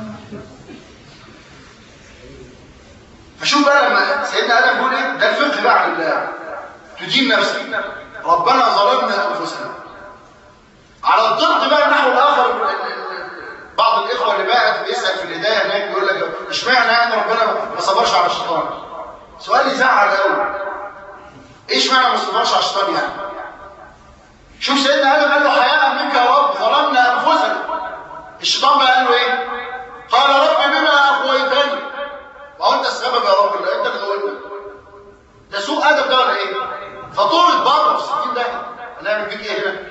فشوف بقى لما سيدنا آدم بيقول إيه ده الفقه بقى عن الله تدين نفسك ربنا ظلمنا أنفسنا على الضغط بقى النحو الآخر بعض الإخوة اللي بقى بيسأل في الهداية هناك بيقول لك اشمعنى يعني ربنا ما صبرش على الشيطان سؤال يزعل قوي ايش معنى ما صبرش على الشيطان يعني شوف سيدنا ادم قال له حياء منك يا رب ظلمنا انفسنا الشيطان بقى قال له ايه قال رب بما اغويتني ما هو انت السبب يا رب اللي انت اللي غويتنا ده سوء ادب ده ولا ايه فطولت بره في الستين ده هنعمل فيك ايه هنا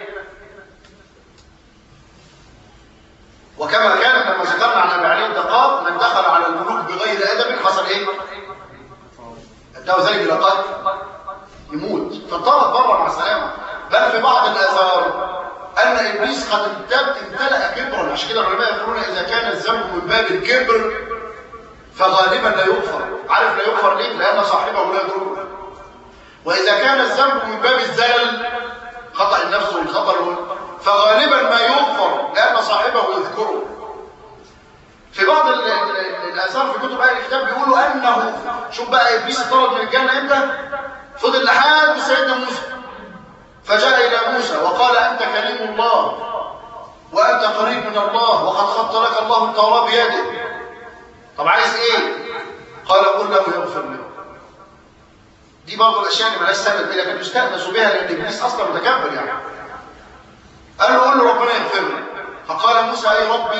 وكما كان لما ذكرنا عن ابي علي الدقاق من دخل على الملوك بغير ادب حصل ايه اداه ذلك لقد يموت فانطلق بره مع السلامه بل في بعض الاثار ان ابليس قد امتلأ كبرا عشان كده العلماء يقولون اذا كان الذنب من باب الكبر فغالبا لا يغفر عارف لا يغفر ليه لان صاحبه لا يدركه واذا كان الذنب من باب الزلل خطأ النفس والخطر فغالبا ما يغفر لان صاحبه يذكره في بعض ال ال الاثار في كتب اهل الكتاب بيقولوا انه شوف بقى ابليس طرد من الجنه امتى فضل لحد سيدنا موسى فجاء الى موسى وقال انت كريم الله وانت قريب من الله وقد خط لك الله التوراه بيده طب عايز ايه قال قل له يغفر له دي برضه الاشياء اللي مالهاش سبب دي لكن يستانس بها لان ابليس اصلا متكبر يعني قال له قول له ربنا يغفر لي فقال موسى اي ربي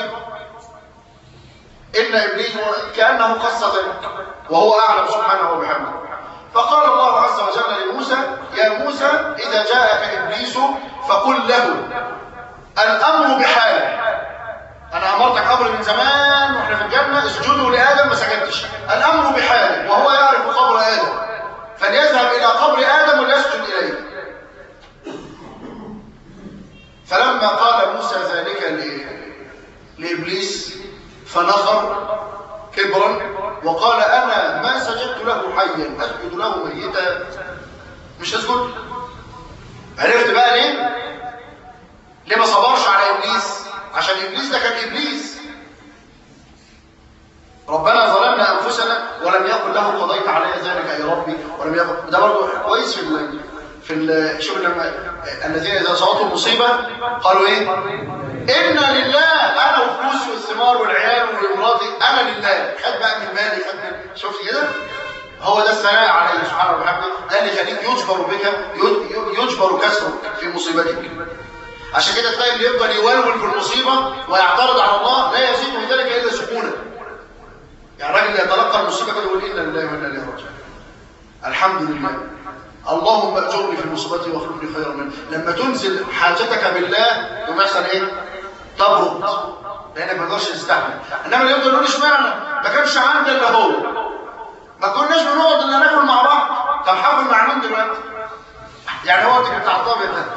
ان ابليس كانه قصه وهو اعلم سبحانه وبحمده فقال الله عز وجل لموسى يا موسى اذا جاءك ابليس فقل له الامر بحاله انا امرتك امر من زمان واحنا في الجنه اسجدوا لادم ما سجدتش الامر بحاله وهو يعرف قبر ادم فليذهب الى قبر ادم وليسجد اليه فلما قال موسى ذلك لابليس فنظر كبرا وقال انا ما سجدت له حيا اسجد له ميتا مش اسجد عرفت بقى ليه ليه ما صبرش على ابليس عشان ابليس ده كان ابليس ربنا ظلمنا انفسنا وسلم ولم يقل له قضيت علي ذلك يا ربي ولم يقل ده برضه كويس في ال... في ال... شوف لما الذين اذا اصابتهم مصيبه قالوا ايه؟ انا لله انا وفلوسي والثمار والعيال ومراتي انا لله خد بقى من مالي خد من شفت كده؟ هو ده الثناء عليه سبحانه وتعالى ده اللي يخليك يجبر بك يجبر كسرك في مصيبتك عشان كده تلاقي اللي يفضل يولول في المصيبه ويعترض على الله لا يزيد من ذلك الا سكونا يعني الراجل اللي يتلقى المصيبه كده يقول انا لله وانا اليه راجعون الحمد لله اللهم اجرني في مصيبتي واخلفني خيرا منها لما تنزل حاجتك بالله يقوم يحصل ايه تبرد لانك ما تقدرش تستحمل انما اللي يفضل يقول اشمعنى ما كانش عندي الا هو ما كناش بنقعد الا ناكل مع بعض طب حاول مع مين دلوقتي يعني هو انت بتاع الطابق ده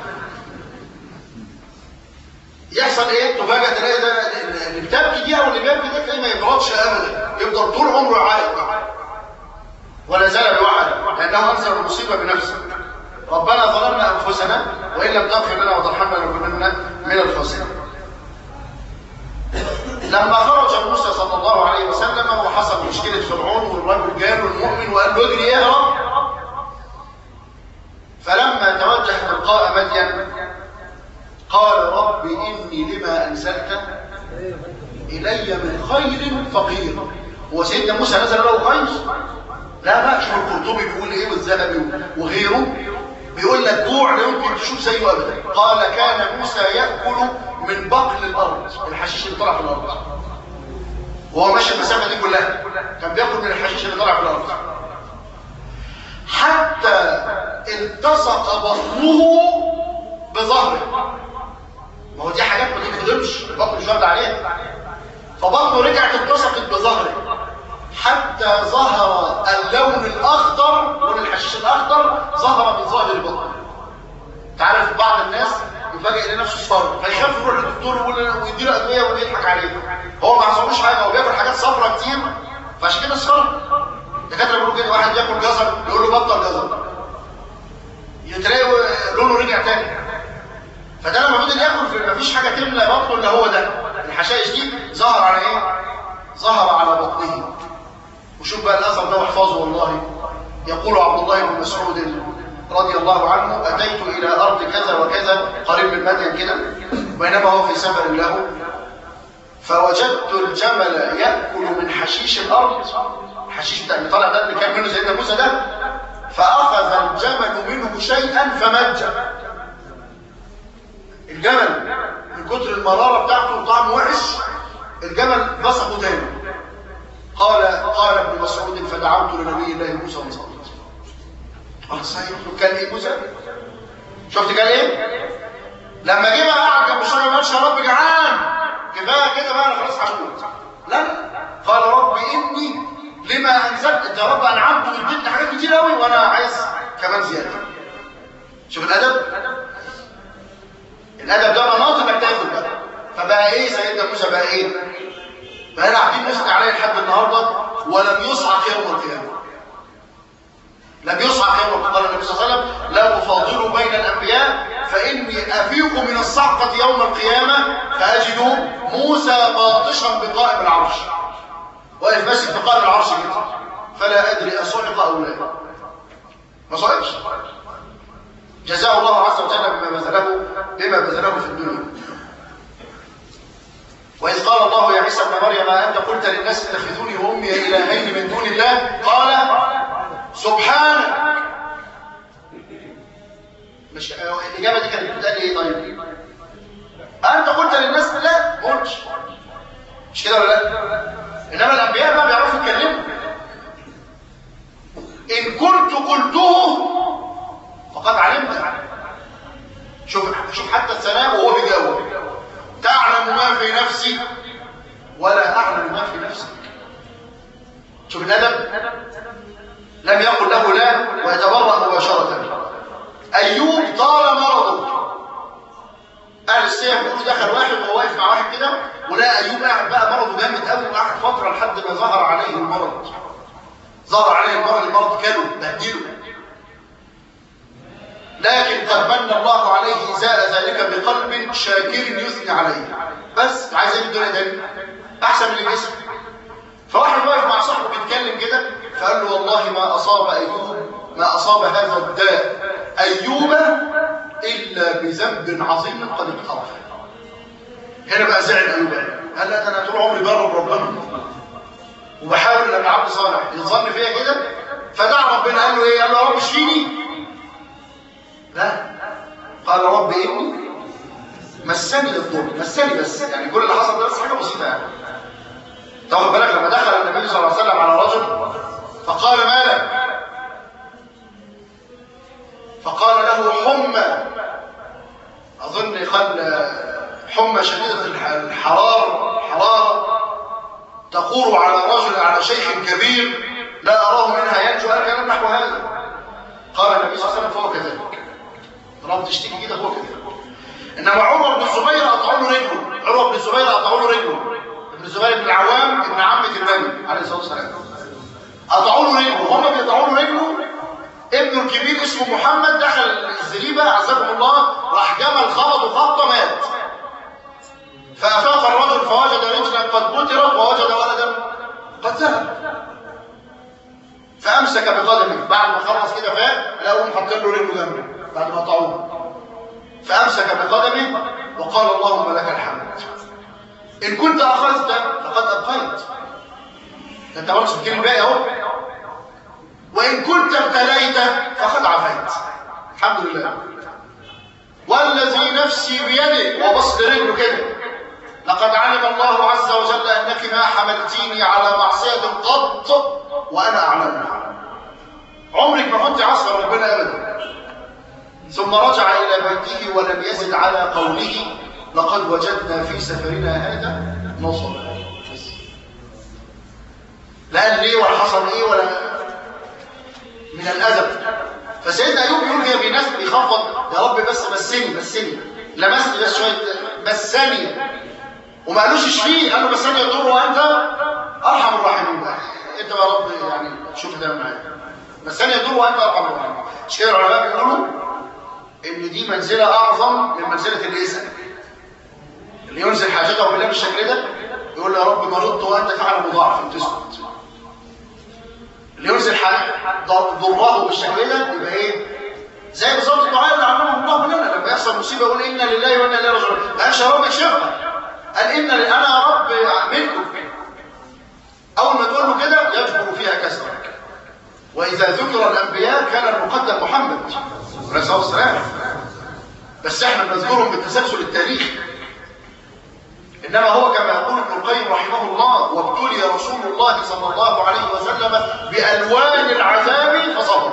يحصل ايه تفاجئ تلاقي ده اللي بتبكي دي او اللي بيبكي ده تلاقيه ما يبردش ابدا يفضل طول عمره عايق ولا زال بوعد لانه انزل المصيبه بنفسه ربنا ظلمنا انفسنا وان لم تغفر لنا وترحمنا لنكونن من الخاسرين لما خرج موسى صلى الله عليه وسلم وحصل مشكله فرعون والرجل جاله المؤمن وقال له اجري اهرب فلما توجه تلقاء مدين قال رب إني لما أنزلت إلي من خير فقير هو سيدنا موسى نزل له خير لا بقى شوف القرطبي بيقول ايه والذهبي وغيره بيقول لك جوع لا يمكن تشوف زيه ابدا قال كان موسى ياكل من بقل الارض الحشيش اللي طلع في الارض وهو ماشي المسافه دي كلها كان بياكل من الحشيش اللي طلع في الارض حتى التصق بطنه بظهره ما هو دي حاجات ما تتكلمش البطن مش واخد عليها فبطنه رجعت اتلصقت بظهره حتى ظهر اللون الاخضر لون الحشيش الاخضر ظهر من ظهر البطن تعرف بعض الناس يفاجئ يلاقي نفسه صفر فيخاف يروح للدكتور ويديله ادويه ويضحك عليه هو ما حصلوش حاجه هو بياكل حاجات صفرا كتير فعشان كده صفر الدكاتره بيقولوا كده واحد ياكل جزر يقول له بطل جزر تلاقي لونه رجع تاني فده لما فضل ياكل مفيش حاجه تملى بطنه الا هو ده الحشائش دي ظهر على ايه ظهر على بطنه وشوف بقى الاثر ده واحفظه والله يقول عبد الله بن مسعود رضي الله عنه اتيت الى ارض كذا وكذا قريب من مدين كده بينما هو في سفر له فوجدت الجمل ياكل من حشيش الارض الحشيش بتاع اللي طالع ده اللي كان منه سيدنا موسى ده فاخذ الجمل منه شيئا فمج الجمل من كتر المرارة بتاعته وطعمه وحش الجمل بصقه تاني قال قال ابن مسعود فدعوت لنبي الله موسى وصلت قال صحيح كان ايه موسى شفت كان ايه لما جه بقى قعد جنب الشجره ما قالش يا رب جعان كفايه كده بقى انا خلاص هموت لا قال رب اني لما انزلت انت يا رب انعمت واديتني حاجات كتير قوي وانا عايز كمان زياده شوف الادب الادب ده مناط انك تاخد بقى فبقى ايه سيدنا موسى بقى ايه بقى قاعدين نسمع عليه لحد النهارده ولم يصعق يوم القيامه لم يصعق يوم القيامه قال النبي صلى الله عليه وسلم لا تفاضلوا بين الانبياء فاني افيق من الصعقه يوم القيامه فاجد موسى باطشا بقائم العرش واقف ماسك بقائم العرش كده فلا ادري اصعق او لا ما صعقش جزاه الله عز وجل بما بذله بما بذله في الدنيا وإذ قال الله يا عيسى ابن مريم أنت قلت للناس اتخذوني وأمي إلهين من دون الله قال سبحانك مش الإجابة دي كانت بتقال إيه طيب؟ أنت قلت للناس لا ما قلتش مش كده ولا لا؟ إنما الأنبياء ما بيعرفوا يتكلموا إن كنت قلته فقد علمت شوف شوف حتى السلام وهو بيجاوب تعلم ما في نفسي ولا اعلم ما في نفسك شوف الادب لم يقل له لا ويتبرأ مباشرة ايوب طال مرضه اهل السيف بيقولوا دخل واحد وهو واقف مع واحد كده ولقى ايوب قاعد بقى مرضه جامد قوي وقعد فتره لحد ما ظهر عليه المرض ظهر عليه المرض المرض كله بهدله لكن قد من الله عليه إزاء ذلك بقلب شاكر يثني عليه بس عايز ايه الدنيا تاني احسن من اللي بيسمع فواحد واقف مع صاحبه بيتكلم كده فقال له والله ما أصاب أيوب ما أصاب هذا الداء أيوب إلا بذنب عظيم قد اقترف هنا بقى زعل أيوب قال لك أنا طول عمري بقرب ربنا وبحاول أبقى عبد صالح يظن فيا كده فدعا ربنا قال له إيه قال له يا رب اشفيني لا قال رب إني مسني الضر مسني بس يعني كل اللي حصل ده بس حاجة بسيطة يعني تاخد بالك لما دخل النبي صلى الله عليه وسلم على رجل فقال ما لك فقال له حمى اظن قال حمى شديده الحراره حراره تقور على رجل على شيخ كبير لا اراه منها ينجو قال كلام نحو هذا قال النبي صلى الله عليه وسلم فهو كذلك طالما بتشتكي كده هو كذلك انما عمر بن الزبير قطعوا له رجله عمر بن الزبير قطعوا له رجله ابن الزبير بن العوام ابن عمة النبي عليه الصلاة والسلام قطعوا له رجله هم بيقطعوا له رجله ابنه الكبير اسمه محمد دخل الزريبة عزكم الله راح جمل خبط خبطه مات فأفاق الرجل فوجد رجلا قد بترت ووجد ولدا قد ذهب فأمسك بقدمه بعد ما خلص كده فاق لقوا محطين له رجله جنبه بعد ما قطعوه فأمسك بقدمه وقال اللهم لك الحمد إن كنت أخذت فقد أبقيت أنت برضه سبتين الباقي أهو وإن كنت ابتليت فقد عفيت الحمد لله والذي نفسي بيده وبص رجله كده لقد علم الله عز وجل أنك ما حملتيني على معصية قط وأنا أعلمها عمرك ما كنت عصر ربنا أبدا ثم رجع إلى بيته ولم يزد على قوله لقد وجدنا في سفرنا هذا نصبا لا قال ليه ولا حصل ايه ولا من الادب فسيدنا ايوب يقول كده في ناس بيخفض يا رب بس مسني مسني لمسني بس شويه مسني وما قالوش اشفيه قال له مسني يضر وانت ارحم الراحمين بقى انت يا رب يعني شوف ده معايا مسني يضر وانت ارحم الراحمين مش كده العلماء بيقولوا ان دي منزله اعظم من منزله الاسم اللي ينزل حاجته بالله بالشكل ده يقول له يا رب مرضت وانت فعل مضاعف تسكت اللي ينزل ضره بالشكل ده يبقى ايه زي بالظبط الدعاء اللي علمه الله مننا لما يحصل مصيبه يقول انا لله وانا اليه راجعون ما قالش يا رب اكشفها قال ان انا يا رب منكم اول ما تقول له كده يجبر فيها كسرك واذا ذكر الانبياء كان المقدم محمد عليه الصلاه والسلام بس احنا بنذكرهم بالتسلسل التاريخي إنما هو كما يقول ابن القيم رحمه الله وابتلي رسول الله صلى الله عليه وسلم بألوان العذاب فصبر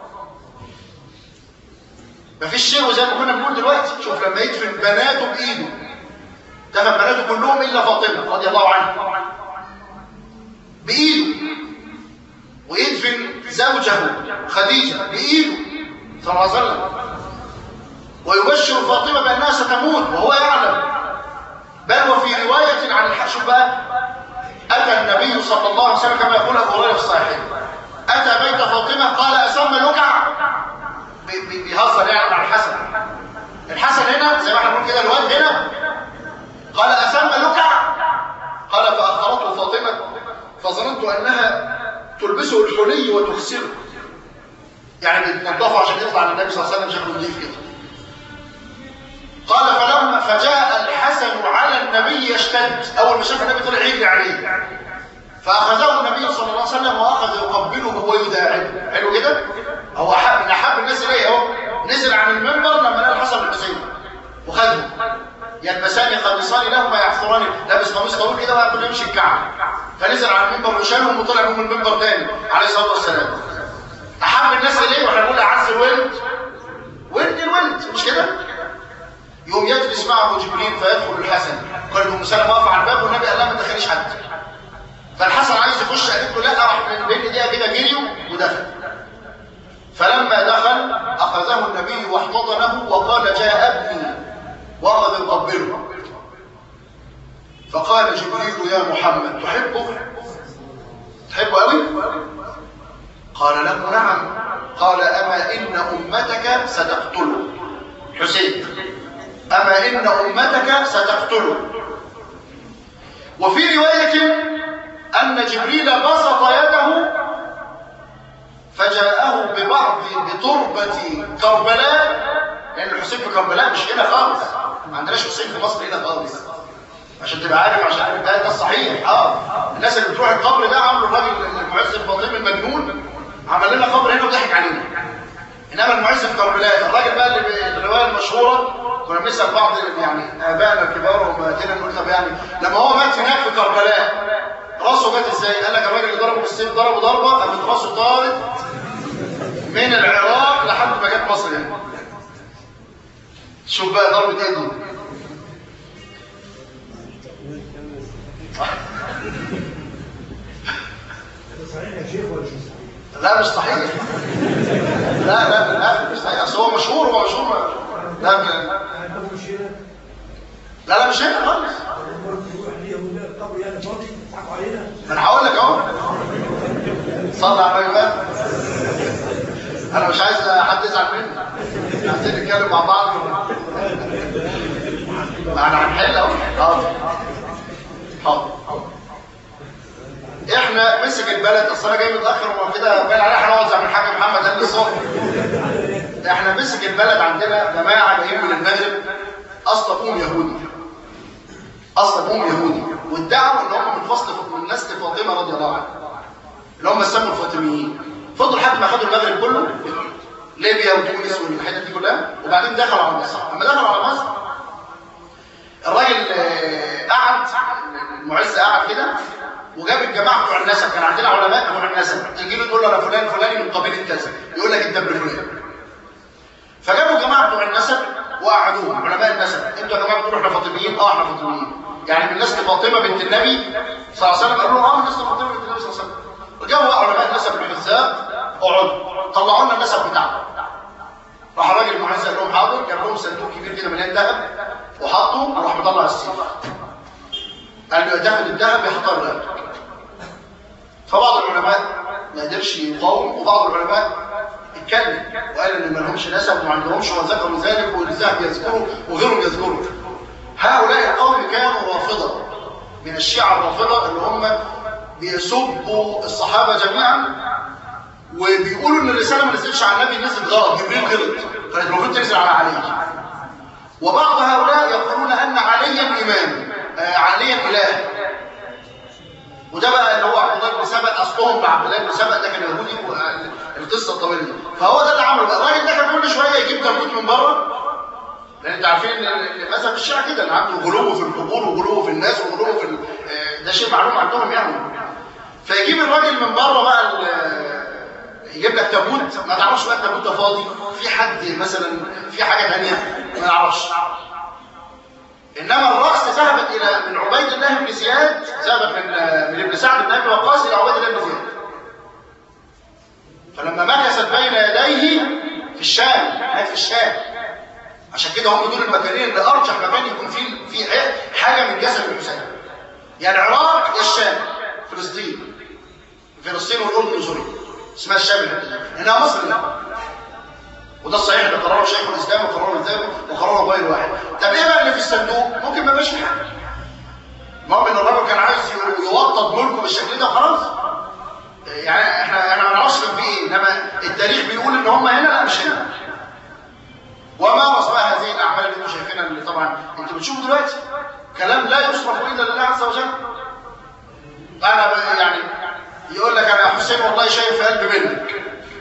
مفيش شيء زي ما كنا بنقول دلوقتي شوف لما يدفن بناته بإيده دفن بناته كلهم إلا فاطمة رضي الله عنها بإيده ويدفن زوجه خديجة بإيده صلى الله عليه وسلم ويبشر فاطمة بأنها ستموت وهو يعلم بل وفي رواية عن الحشو بقى أتى النبي صلى الله عليه وسلم كما يقول أبو هريرة في الصحيحين أتى بيت فاطمة قال أسمى لكع بيهزر يعني مع الحسن الحسن هنا زي ما احنا بنقول كده الواد هنا قال أسمى لكع قال فأخرته فاطمة فظننت أنها تلبسه الحلي وتغسله يعني بتنضفه عشان يطلع للنبي صلى الله عليه وسلم شكله نظيف كده قال فلما فجاء الحسن على النبي يشتد اول ما شاف النبي طلع يجري عليه فاخذه النبي صلى الله عليه وسلم واخذ يقبله ويداعبه حلو كده هو احب من احب الناس اليه اهو نزل عن المنبر لما لقى الحسن بن حسين وخده يلبسان قميصان لهما يحفران لابس قميص طويل كده ويقول يمشي الكعبه فنزل على المنبر وشالهم وطلع بهم المنبر تاني عليه الصلاه والسلام احب الناس اليه واحنا بنقول اعز الولد ولد الولد مش كده يوم يجلس معه جبريل فيدخل الحسن قال له مسلم واقف على الباب والنبي قال لا ما تدخليش حد فالحسن عايز يخش قالت له لا راح من بين ايديها كده جريوا ودخل فلما دخل اخذه النبي واحتضنه وقال جاء ابني واخذ يقبله فقال جبريل يا محمد تحبه تحبه قوي قال له نعم قال اما ان امتك ستقتله حسين أما إن أمتك ستقتله وفي رواية أن جبريل بسط يده فجاءه ببعض بتربة كربلاء لأن الحسين في كربلاء مش هنا خالص ما عندناش حسين في مصر هنا خالص عشان تبقى عارف عشان ده, ده الصحيح اه الناس اللي بتروح القبر ده عملوا الراجل المعز الفاطمي المجنون عمل لنا قبر هنا وضحك علينا انما المعز في كربلاء الراجل بقى اللي في الروايه المشهوره كنا بنسال بعض يعني ابائنا الكبار وامهاتنا نقول طب يعني لما هو مات هناك في كربلاء راسه جت ازاي؟ قال لك الراجل اللي ضربه بالسيف ضربه ضربه قامت راسه طارت من العراق لحد ما جت مصر يعني شوف بقى ضربه ايه دي صحيح يا شيخ ولا مش صحيح؟ لا مش صحيح لا لا لا مش صحيح اصل هو مشهور هو مشهور لا لا يعني ابو الشيخ لا, لا مش هنا خالص يروح ليه يقول له القبر يعني فاضي يضحكوا علينا ما انا هقول لك اهو صلى على النبي بقى انا مش عايز حد يزعل مني عايزين نتكلم مع بعض ما انا هنحل اهو حاضر حاضر احنا مسك البلد اصل انا جاي متاخر وما كده باين علينا هنقعد زي ما الحاج محمد قال لي الصبح احنا مسك البلد عندنا جماعه جايين من المغرب اصل ابوهم يهودي اصل ابوهم يهودي وادعوا ان هم من فصل من نسل فاطمه رضي الله عنها اللي هم سموا الفاطميين فضلوا لحد ما خدوا المغرب كله ليبيا وتونس والحتت دي كلها وبعدين دخلوا على مصر لما دخلوا على مصر الراجل آه، قعد المعز قعد كده وجاب الجماعه بتوع النسب كان عندنا علماء بتوع النسب تيجي له تقول له انا فلان فلاني من قبيله كذا يقول لك انت ابن فلان فجابوا الجماعه بتوع النسب وقعدوهم علماء النسب انتوا يا جماعه بتقولوا احنا فاطميين اه احنا فاطميين يعني من نسل فاطمه بنت النبي صلى الله عليه وسلم قالوا له اه من نسل فاطمه بنت النبي صلى الله عليه وسلم وجابوا بقى علماء النسب الحذاء اقعدوا طلعوا لنا النسب بتاعهم راح الراجل المعز قال لهم حاضر جاب لهم صندوق كبير كده مليان ذهب وحطه راح مطلع السيف قال له تاخد الذهب يحطها الرقبه فبعض العلماء ما قدرش يقاوم وبعض العلماء اتكلم وقال ان ما لهمش نسب وما عندهمش وذكروا ذلك والذهب يذكره وغيرهم يذكره هؤلاء القوم كانوا رافضه من الشيعه الرافضه اللي هم بيسبوا الصحابه جميعا وبيقولوا ان الرساله ما نزلتش على النبي نزلت غلط جبريل غلط كانت المفروض تنزل على علي وبعض هؤلاء يقولون ان عليا امام آه عليا اله وده بقى اللي هو عبد الله بن سبأ اصلهم بعبد الله بن سبأ ده كان يهودي القصه الطويله دي فهو ده اللي عمله بقى الراجل ده كان كل شويه يجيب تابوت من بره لان انت عارفين ان مذهب الشيعه كده اللي عنده غلو في القبور وغلو في الناس وغلو في ال- آه، ده شيء معلوم عندهم يعني فيجيب الراجل من بره بقى ال- يجيب لك تابوت ما تعرفش بقى التابوت ده فاضي في حد مثلا في حاجه ثانيه ما نعرفش انما الراس ذهبت الى من عبيد الله بن زياد ذهبت من من ابن سعد بن ابي وقاص الى عبيد الله بن زياد فلما مكثت بين يديه في الشام هناك في الشام عشان كده هم دول المكانين اللي ارجح مكان يكون فيه في حاجه من جسد الحسين يا العراق يا الشام فلسطين فلسطين والاردن وسوريا اسمها الشام هنا مصر لا وده الصحيح ده قراره شيخ الاسلام وقراره الذهبي وقراره غير واحد طب ايه بقى اللي في الصندوق ممكن ما يبقاش في حاجه المهم ان الراجل كان عايز يوطد ملكه بالشكل ده خلاص يعني احنا احنا ما نعرفش كان في ايه انما التاريخ بيقول ان هم هنا لا مش هنا وما بقى هذه الاعمال اللي انتم شايفينها اللي طبعا انتوا بتشوفوا دلوقتي كلام لا يصرف الا لله عز وجل انا بقى يعني يقول لك انا يا حسين والله شايف قلبي منك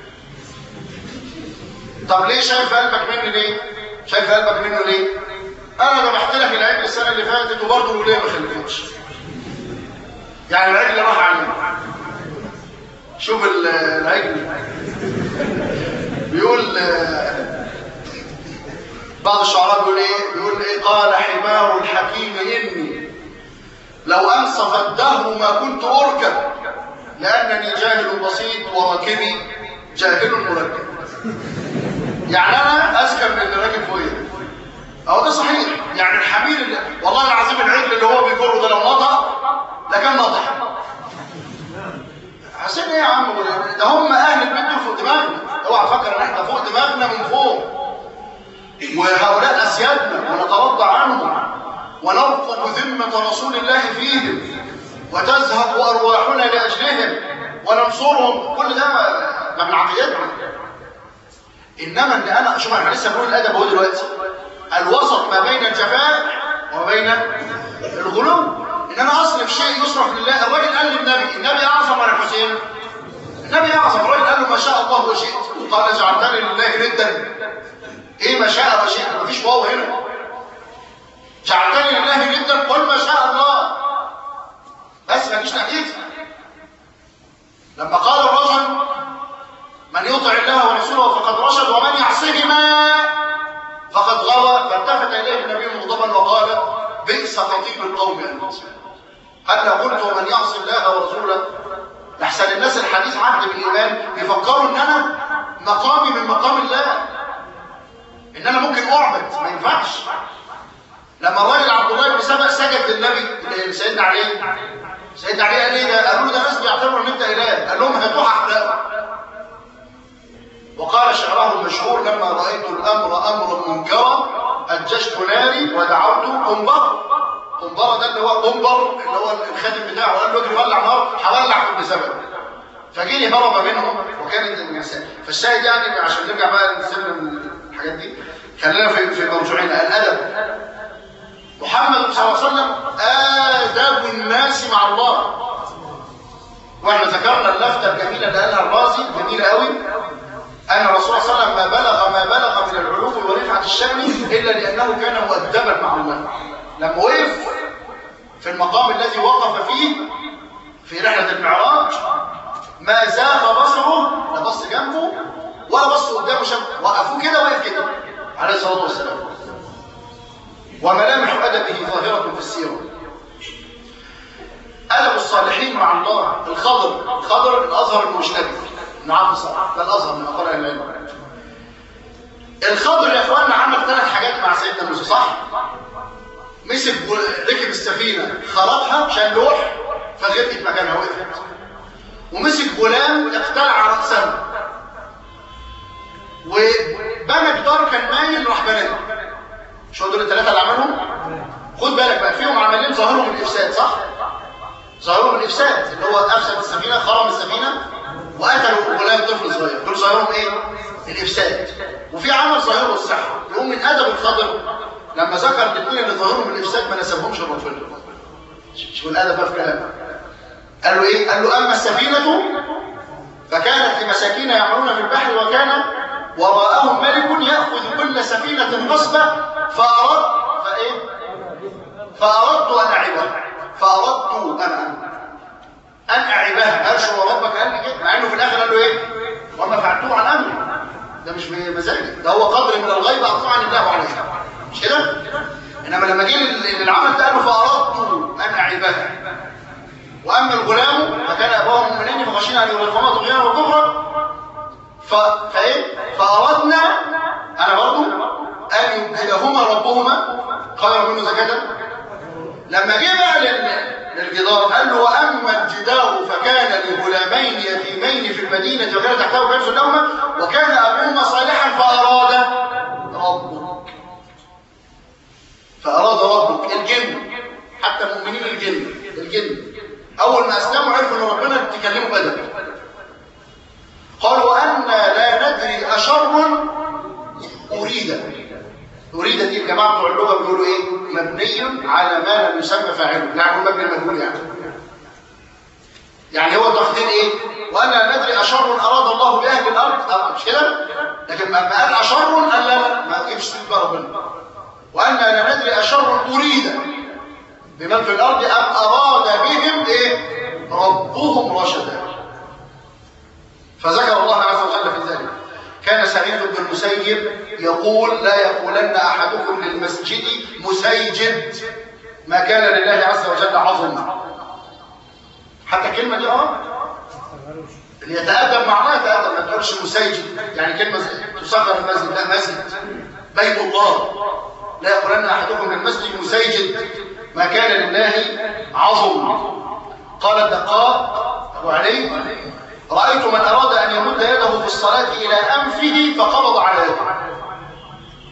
طب ليه شايف قلبك مني ليه شايف قلبك منه ليه انا ذبحت لك العجل السنه اللي فاتت وبرضه الوليه ما خلفتش يعني العجل راح عليه شوف ال- العجل بيقول آه، بعض الشعراء بيقول ايه بيقول ايه قال حمار الحكيم اني لو انصف الدهر ما كنت اركب لانني جاهل بسيط وراكبي جاهل مركب يعني انا اذكى من اللي راكب فوقيا اهو ده صحيح يعني الحمير اللي والله العظيم العجل اللي هو بيجره ده لو نطق ده كان نطح حسين ايه يا عم ده هم اهل البيت دول فوق دماغنا اوعى تفكر ان احنا فوق دماغنا من فوق وهؤلاء اسيادنا ونترضى عنهم ونرقب ذمه رسول الله فيهم وتذهب أرواحنا لأجلهم وننصرهم كل ده ما من عقيدتنا إنما إن أنا شوف أنا لسه بقول الأدب هو دلوقتي الوسط ما بين الجفاء وما بين الغلو إن أنا أصرف شيء يصرف لله الراجل قال للنبي النبي أعظم ولا الحسين النبي أعظم الراجل قال له ما شاء الله وشئت قال جعلتني لله ندا إيه ما شاء وشئت مفيش واو هنا جعلتني لله ندا قل ما شاء الله بس ما فيش ناحيتها لما قال الرجل من يطع الله ورسوله فقد رشد ومن يعصهما فقد غوى فالتفت اليه النبي مغضبا وقال بئس خطيب القوم انت هل قلت ومن يعص الله ورسوله لحسن الناس الحديث عهد بالايمان يفكروا ان انا مقامي من مقام الله ان انا ممكن اعبد ما ينفعش لما الراجل عبد الله بن سبأ سجد للنبي سيدنا علي سيدنا علي قال ايه ده قالوا له ده ناس بيعتبروا ان انت اله قال لهم هاتوه احرقه وقال شعره المشهور لما رايت الامر امرا منكرا اججت ناري ودعوت قنبر قنبره ده اللي هو قنبر اللي هو الخادم بتاعه قال له اجري ولع نار هولع كل سبب فجيني هرب منهم وكانت النساء فالشاهد يعني عشان نرجع بقى نسلم الحاجات دي خلينا في في موضوعين الادب محمد صلى الله عليه وسلم آداب الناس مع الله واحنا ذكرنا اللفتة الجميلة اللي قالها الرازي جميلة قوي أن الرسول صلى الله عليه وسلم ما بلغ ما بلغ من العلوم ورفعة الشأن إلا لأنه كان مؤدبا مع الله لما وقف في المقام الذي وقف فيه في رحلة المعراج ما زاغ بصره لا بص جنبه ولا بص قدامه شاب وقفوه كده وقف كده عليه الصلاة والسلام وملامح أدبه ظاهرة في السيرة أدب الصالحين مع الله الخضر الخضر الأزهر المجتبي نعم صح ده الأزهر من أقرأ العلم الخضر يا أخواننا عمل ثلاث حاجات مع سيدنا موسى صح؟ مسك ركب السفينة خرطها عشان لوح فغرقت مكانها وقفت ومسك غلام اقتلع رأسه وبنى جدار كان مايل راح بناه مش هو دول الثلاثه اللي عملهم خد بالك بقى فيهم عملين ظاهرهم الافساد صح ظاهرهم الافساد اللي هو افسد السفينه خرم السفينه وقتلوا غلام طفل صغير دول ظاهرهم ايه الافساد وفي عمل ظاهره الصحه يقوم من ادب الخضر لما ذكر الاثنين اللي ظاهرهم الافساد ما نسبهمش لربنا شوف الادب بقى في كلامه قال له ايه قال له اما السفينه فكانت لمساكين يعملون في البحر وكان وراءهم ملك يأخذ كل سفينة غصبة فأردت فإيه؟ فأردت أن أعبها فأردت أن أن أعبها أرشو ربك قال لي كده مع إنه في الآخر قال له إيه؟ وما فعلته عن أمري ده مش بمزاجي ده هو قدر من الغيب أطلعني الله عليه مش كده؟ إنما لما جه للعمل ده قال له فأردت أن أعبها وأما الغلام فكان أبوه مؤمنين فخشينا أن يرغما طغيانا وكفرا ف... فايه فاردنا انا برضو ان يبدلهما ربهما خير منه زكاه لما جه بقى لل... للجدار قال له واما الجدار فكان لغلامين يتيمين في المدينه وكان تحته كنز لهما وكان ابوهما صالحا فاراد ربك فاراد ربك الجن حتى المؤمنين الجن الجن اول ما اسلموا عرفوا ان ربنا تكلموا بادب قال وأن لا ندري أشر أريد أريد دي الجماعة بتوع اللغة بيقولوا إيه مبني على ما لم يسمى فاعله يعني مبني مجهول يعني يعني هو تقدير إيه وأن لا ندري أشر أراد الله بأهل الأرض أه مش كده لكن ما قال أشر قال لا لا ما تجيبش سيد ربنا وأن لا ندري أشر أريد بمن في الأرض أم أراد بهم إيه ربهم رشدا فذكر الله عز وجل في ذلك كان سعيد بن المسيب يقول لا يقولن احدكم للمسجد مسيجد ما كان لله عز وجل عظم حتى الكلمه دي اه اللي يتادب مع الله يتادب ما تقولش مسيجد يعني كلمه تصغر المسجد لا مسجد بيت الله لا يقولن احدكم للمسجد مسيجد ما كان لله عظم قال الدقاق ابو علي رأيت من أراد أن يمد يده في الصلاة إلى أنفه فقبض على يده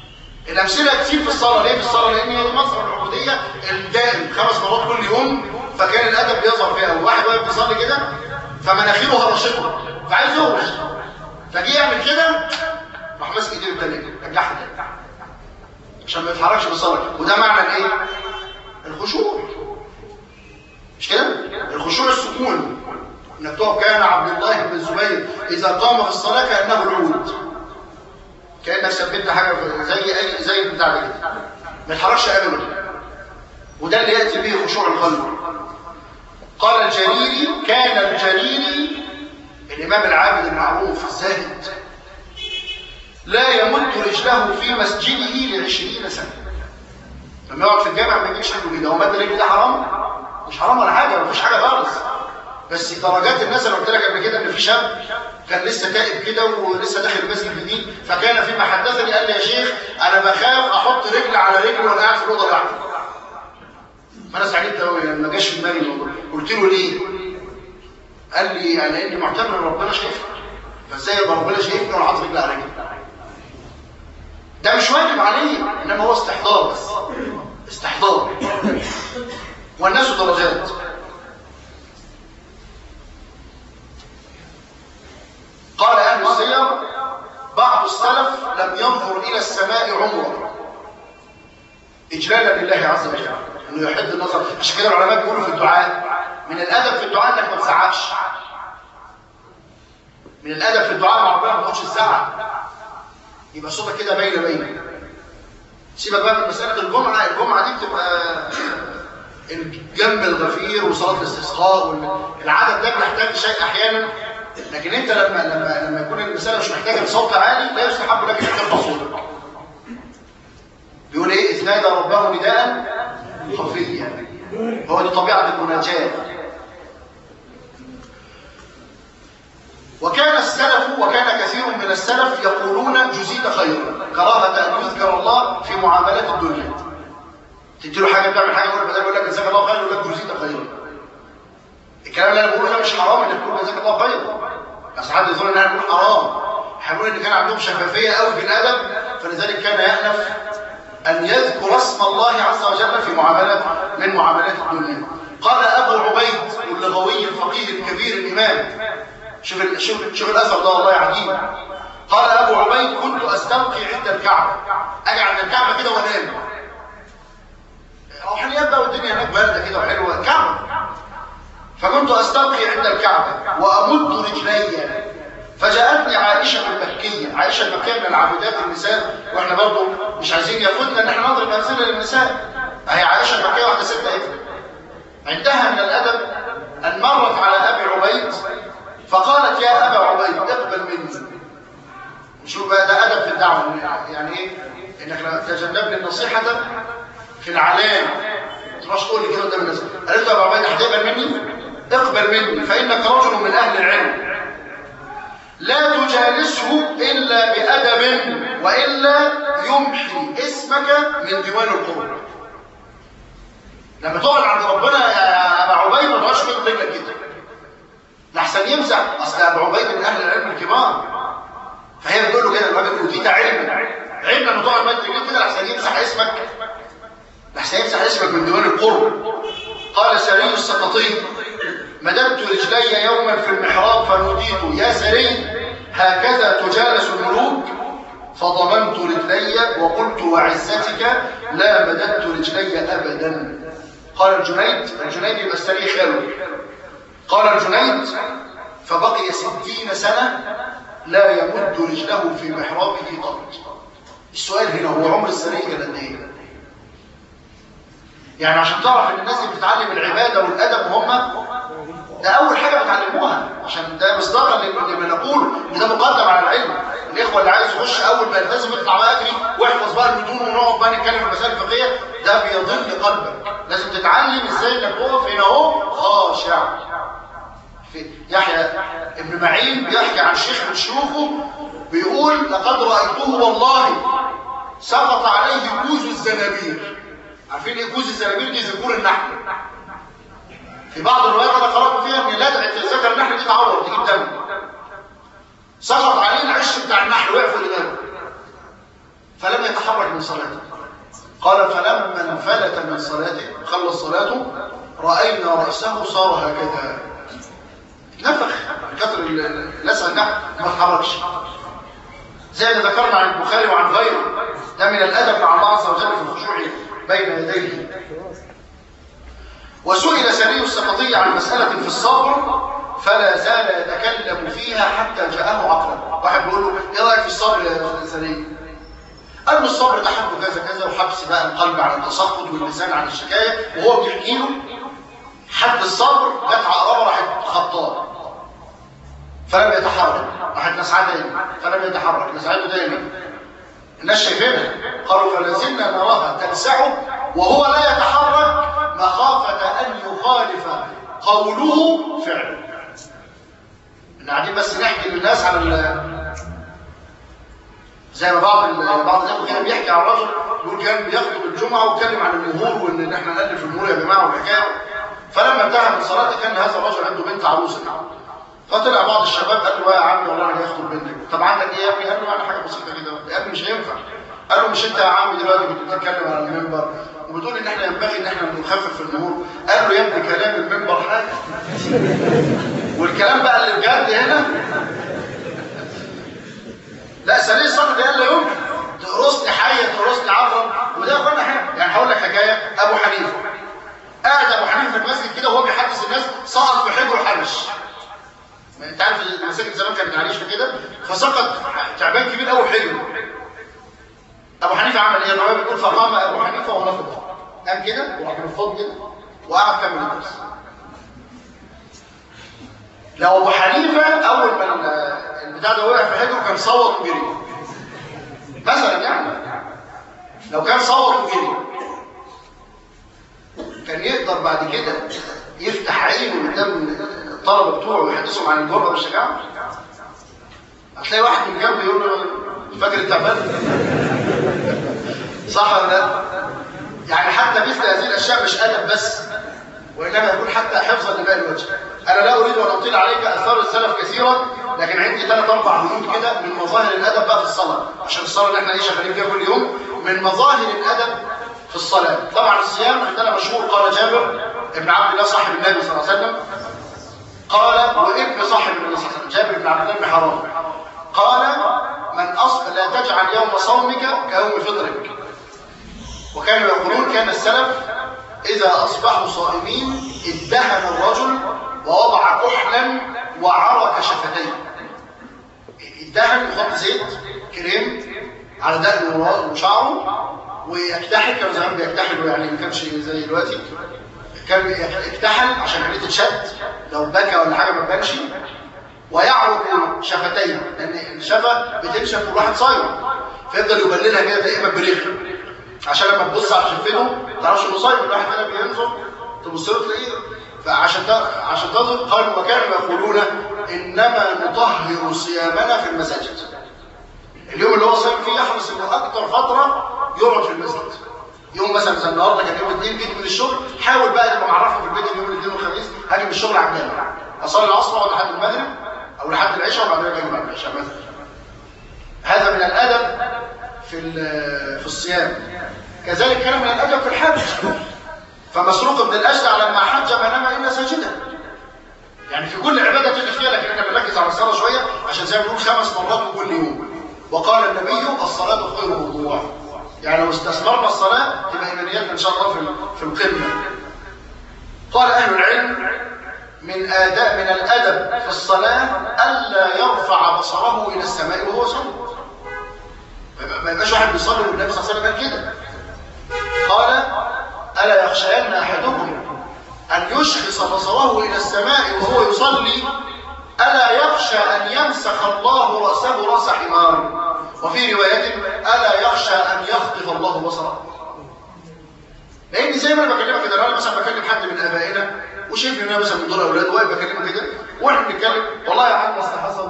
الأمثلة كتير في الصلاة ليه في الصلاة؟ لأن هي مصدر العبودية الدائم خمس مرات كل يوم فكان الادب بيظهر فيها واحد واقف بيصلي كده فمناخيره هرشته فعايز يهرش فجي يعمل كده راح ماسك ايديه التانية رجعها تاني عشان ما يتحركش بيصلي وده معنى الايه الخشوع مش كده الخشوع السكون انك تقف كان عبد الله بن الزبير اذا قام في الصلاه كانه العود كانك ثبتت حاجه في- زي اي زي البتاع ده كده ما يتحركش ابدا وده اللي ياتي به خشوع القلب قال الجريري كان الجريري الامام العابد المعروف الزاهد لا يمد رجله في مسجده لعشرين سنه لما يقعد في الجامع ما يجيبش رجله كده هو مد رجله ده حرام مش حرام ولا حاجه مفيش حاجه خالص بس درجات الناس اللي قلت لك قبل كده ان في شاب كان لسه تائب كده ولسه داخل المسجد جديد فكان فيما حدثني قال لي يا شيخ انا بخاف احط رجل على رجل وانا قاعد في الاوضه لوحدي فانا سعيد قوي لما جاش في دماغي الموضوع قلت له ليه؟ قال لي انا اني معتبر ان ربنا شايفني فازاي يبقى ربنا شايفني وانا حاطط رجلي على رجلي ده مش واجب عليه انما هو استحضار بس استحضار والناس درجات قال اهل السير بعض السلف لم ينظر الى السماء عمره اجلالا لله عز وجل انه يحد النظر عشان كده العلماء بيقولوا في الدعاء من الادب في الدعاء انك ما تزعقش من الادب في الدعاء مع ربنا ما تقعدش تزعق يبقى صوتك كده بين بين سيبك بقى من مساله الجمعه الجمعه دي بتبقى الجنب الغفير وصلاه الاستسقاء والعدد ده بيحتاج شيء احيانا لكن انت لما لما لما يكون المساله مش محتاجه لصوت عالي لا يستحب لك انك ترفع صوتك بيقول ايه اذ نادى ربه نداء خفيا هو دي طبيعه المناجاه وكان السلف وكان كثير من السلف يقولون جزيت خيرا كراهه ان يذكر الله في معاملات الدنيا تدي له حاجه بتعمل حاجه يقول بدل يقول لك جزاك الله خيرا يقول لك جزيت خيرا الكلام اللي انا بقوله ده مش حرام انك تقول جزاك الله خيرا بس حد يظن انها تكون حرام حاولوا ان كان عندهم شفافيه قوي في الادب فلذلك كان يأنف ان يذكر اسم الله عز وجل في معاملات من معاملات الدنيا قال ابو عبيد اللغوي الفقيه الكبير الامام شوف ال- شوف شوف الاثر ده والله عجيب قال ابو عبيد كنت استلقي عند الكعبه اجي عند الكعبه كده وانام روحانيات بقى والدنيا هناك بارده كده وحلوه كعبه فكنت استلقي عند الكعبه وامد رجلي فجاءتني عائشه المكيه عائشه المكيه من العابدات النساء واحنا برضو مش عايزين ياخدنا ان احنا نضرب امثله للنساء اهي عائشه المكيه واحده ست اهي عندها من الادب ان مرت على ابي عبيد فقالت يا ابا عبيد اقبل مني شوف بقى ده ادب في الدعوه يعني ايه انك لا تجنبني النصيحه في العلام تروحش تقول لي كده قدام الناس قالت له يا ابو عبيد هتقبل مني اقبل مني فانك رجل من اهل العلم لا تجالسه الا بادب والا يمحي اسمك من ديوان القرب لما تقعد عند ربنا يا ابا عبيد ما تقعدش تقول رجلك كده لحسن يمزح اصل ابو عبيد من اهل العلم الكبار فهي بتقول له كده الراجل اوتيت علما علما انه تقعد مد رجلك كده لحسن يمسح اسمك لحسن يمسح اسمك من ديوان القرب قال سري السقطي مددت رجلي يوما في المحراب فنوديت يا سري هكذا تجالس الملوك فضممت رجلي وقلت وعزتك لا مددت رجلي ابدا قال الجنيد الجنيد يبقى السري خاله قال الجنيد فبقي ستين سنة لا يمد رجله في محرابه قط السؤال هنا هو عمر السري كان قد ايه يعني عشان تعرف ان الناس اللي بتتعلم العباده والادب هم ده اول حاجه بتعلموها عشان ده مصداقا لما نقول ان ده مقدم على العلم الاخوه اللي عايز يخش اول ما يلتزم يطلع بقى اجري واحفظ بقى المتون ونقعد بقى نتكلم في المسائل الفقهيه ده بيضل قلبك لازم تتعلم ازاي انك تقف هنا اهو خاشع في يحيى ابن معين بيحكي عن شيخ من شيوخه بيقول لقد رايته والله سقط عليه كوز الزنابير عارفين ايه كوز الزنابير دي ذكور النحل في بعض الروايات انا قرات فيها ان لدغه ذكر النحل دي تعور تجيب دم سقط عليه العش بتاع النحل وقف اللي دم فلم يتحرك من صلاته قال فلما انفلت من صلاته خلص صلاته رأينا رأسه صار هكذا نفخ كثر اللسع ده ما اتحركش زي ما ذكرنا عن البخاري وعن غيره ده من الأدب مع الله عز وجل في الخشوع بين يديه وسئل سري السقطي عن مسألة في الصبر فلا زال يتكلم فيها حتى جاءه عقلا واحد بيقول له ايه رايك في الصبر يا سري قال له الصبر ده حد كذا كذا وحبس بقى القلب عن التسخط واللسان عن الشكايه وهو بيحكي له حد الصبر جت عقربه راحت خطاه فلم يتحرك راحت نسعى تاني فلم يتحرك نسعته تاني الناس شايفينها قالوا فلازلنا نراها تلسعه وهو لا يتحرك مخافة أن يخالف قوله فعله احنا قاعدين بس نحكي للناس على ال زي ما بعض بعض الاخوه كده بيحكي عن رجل يقول كان بيخطب الجمعه واتكلم عن المهور وان احنا نالف المهور يا جماعه والحكايه فلما انتهى من صلاته كان هذا الرجل عنده بنت عروسه فطلع بعض الشباب قال له يا عمي والله انا هاخد بنتك طب عندك ايه يا ابني قال له انا حاجه بسيطه كده يا ابني مش هينفع قال له مش انت يا عمي دلوقتي كنت بتتكلم على المنبر وبتقول ان احنا ينبغي ان احنا نخفف في المهور قال له يا ابني كلام المنبر حاجه والكلام بقى اللي بجد هنا لا سليل صدر قال لا يمكن تقرصني حيه تقرصني عظم وده يا اخوانا يعني هقول لك حكايه ابو حنيفه قاعد ابو حنيفه في المسجد كده وهو بيحدث الناس سقط في حجره حبش ما انت عارف المساجد زمان كانت معلش كده فسقط تعبان كبير قوي حجره ابو حنيفه عمل ايه الروايه بتقول فقام ابو حنيفه ونفض قام كده وراح منفض كده وقعد كمل الدرس لو ابو حنيفه اول ما البتاع ده وقع في حجره كان صوت وجري مثلا يعني لو كان صوت وجري كان يقدر بعد كده يفتح عينه قدام الطلبه بتوعه ويحدثهم عن الجرأه والشجاعه هتلاقي واحد من جنبه يقول له فاكر التعبان صح ولا لا يعني حتى مثل هذه الاشياء مش ادب بس وانما يكون حتى حفظا لباقي الوجه انا لا اريد ان اطيل عليك اثار السلف كثيرا لكن عندي ثلاث اربع بنود كده من مظاهر الادب بقى في الصلاه عشان الصلاه اللي احنا ايه شغالين فيها كل يوم من مظاهر الادب في الصلاه طبعا الصيام عندنا مشهور قال جابر ابن عبد الله صاحب النبي صلى الله عليه وسلم قال وابن صاحب النبي صلى الله عليه وسلم جابر بن عبد الله بن حرام قال من أصل لا تجعل يوم صومك كيوم فطرك وكانوا يقولون كان السلف إذا أصبحوا صائمين ادهن الرجل ووضع كحلا وعرك شفتيه ادهن يحط زيت كريم على دقنه وشعره ويكتحل كانوا زمان بيكتحلوا يعني ما كانش زي دلوقتي كان يكتحل عشان عينيه تتشد لو بكى ولا حاجه ما تبانش ويعرق شفتيه لان الشفه بتنشف والواحد صايم فيفضل يبللها كده دائما بريق عشان لما تبص على شفته ما تعرفش انه صايم الواحد كده بينظر تبص له تلاقيه فعشان عشان تنظر قالوا وكانوا يقولون انما نطهر صيامنا في المساجد اليوم اللي هو صايم فيه يحرص انه اكتر فتره يقعد في المسجد يوم مثلا زي النهارده كان يوم الاثنين جيت من الشغل حاول بقى تبقى معرفه في البيت يوم الاثنين والخميس هاجي من الشغل على الجامع اصلي العصر واقعد لحد المغرب او لحد العشاء وبعدين اجي بعد العشاء مثلا هذا من الادب في في الصيام كذلك كان من الادب في الحج فمسروق بن الاشجع لما حج ما نام الا ساجدا يعني في كل عباده تيجي فيها لكن احنا بنركز على الصلاه شويه عشان زي ما بنقول خمس مرات كل يوم وقال النبي الصلاه خير موضوع يعني لو استثمرنا الصلاه تبقى ايمانياتنا ان شاء الله في في القمه قال اهل العلم من آداء من الأدب في الصلاة ألا يرفع بصره إلى السماء وهو صلى ما يبقاش واحد بيصلي والنبي صلى الله عليه وسلم قال كده قال ألا يخشين أحدكم أن يشخص بصره إلى السماء وهو يصلي ألا يخشى أن يمسخ الله رأسه رأس حمار وفي رواية ألا يخشى أن يخطف الله بصره لأن زي ما أنا بكلمك كده أنا مثلا بكلم حد من آبائنا وشايف ان انا مثلا من دور اولاد واقف بكلمه كده واحنا بنتكلم والله يا عم اصل حصل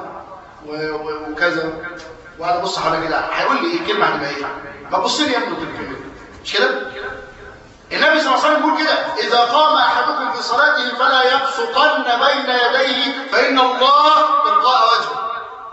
وكذا وقعد ابص حوالي كده هيقول لي ايه الكلمه هتبقى ايه؟ ما تبص لي يا ابني الكلمه مش كده؟ النبي صلى الله عليه وسلم بيقول كده اذا قام احدكم في صلاته فلا يبسطن بين يديه فان الله تلقاء وجهه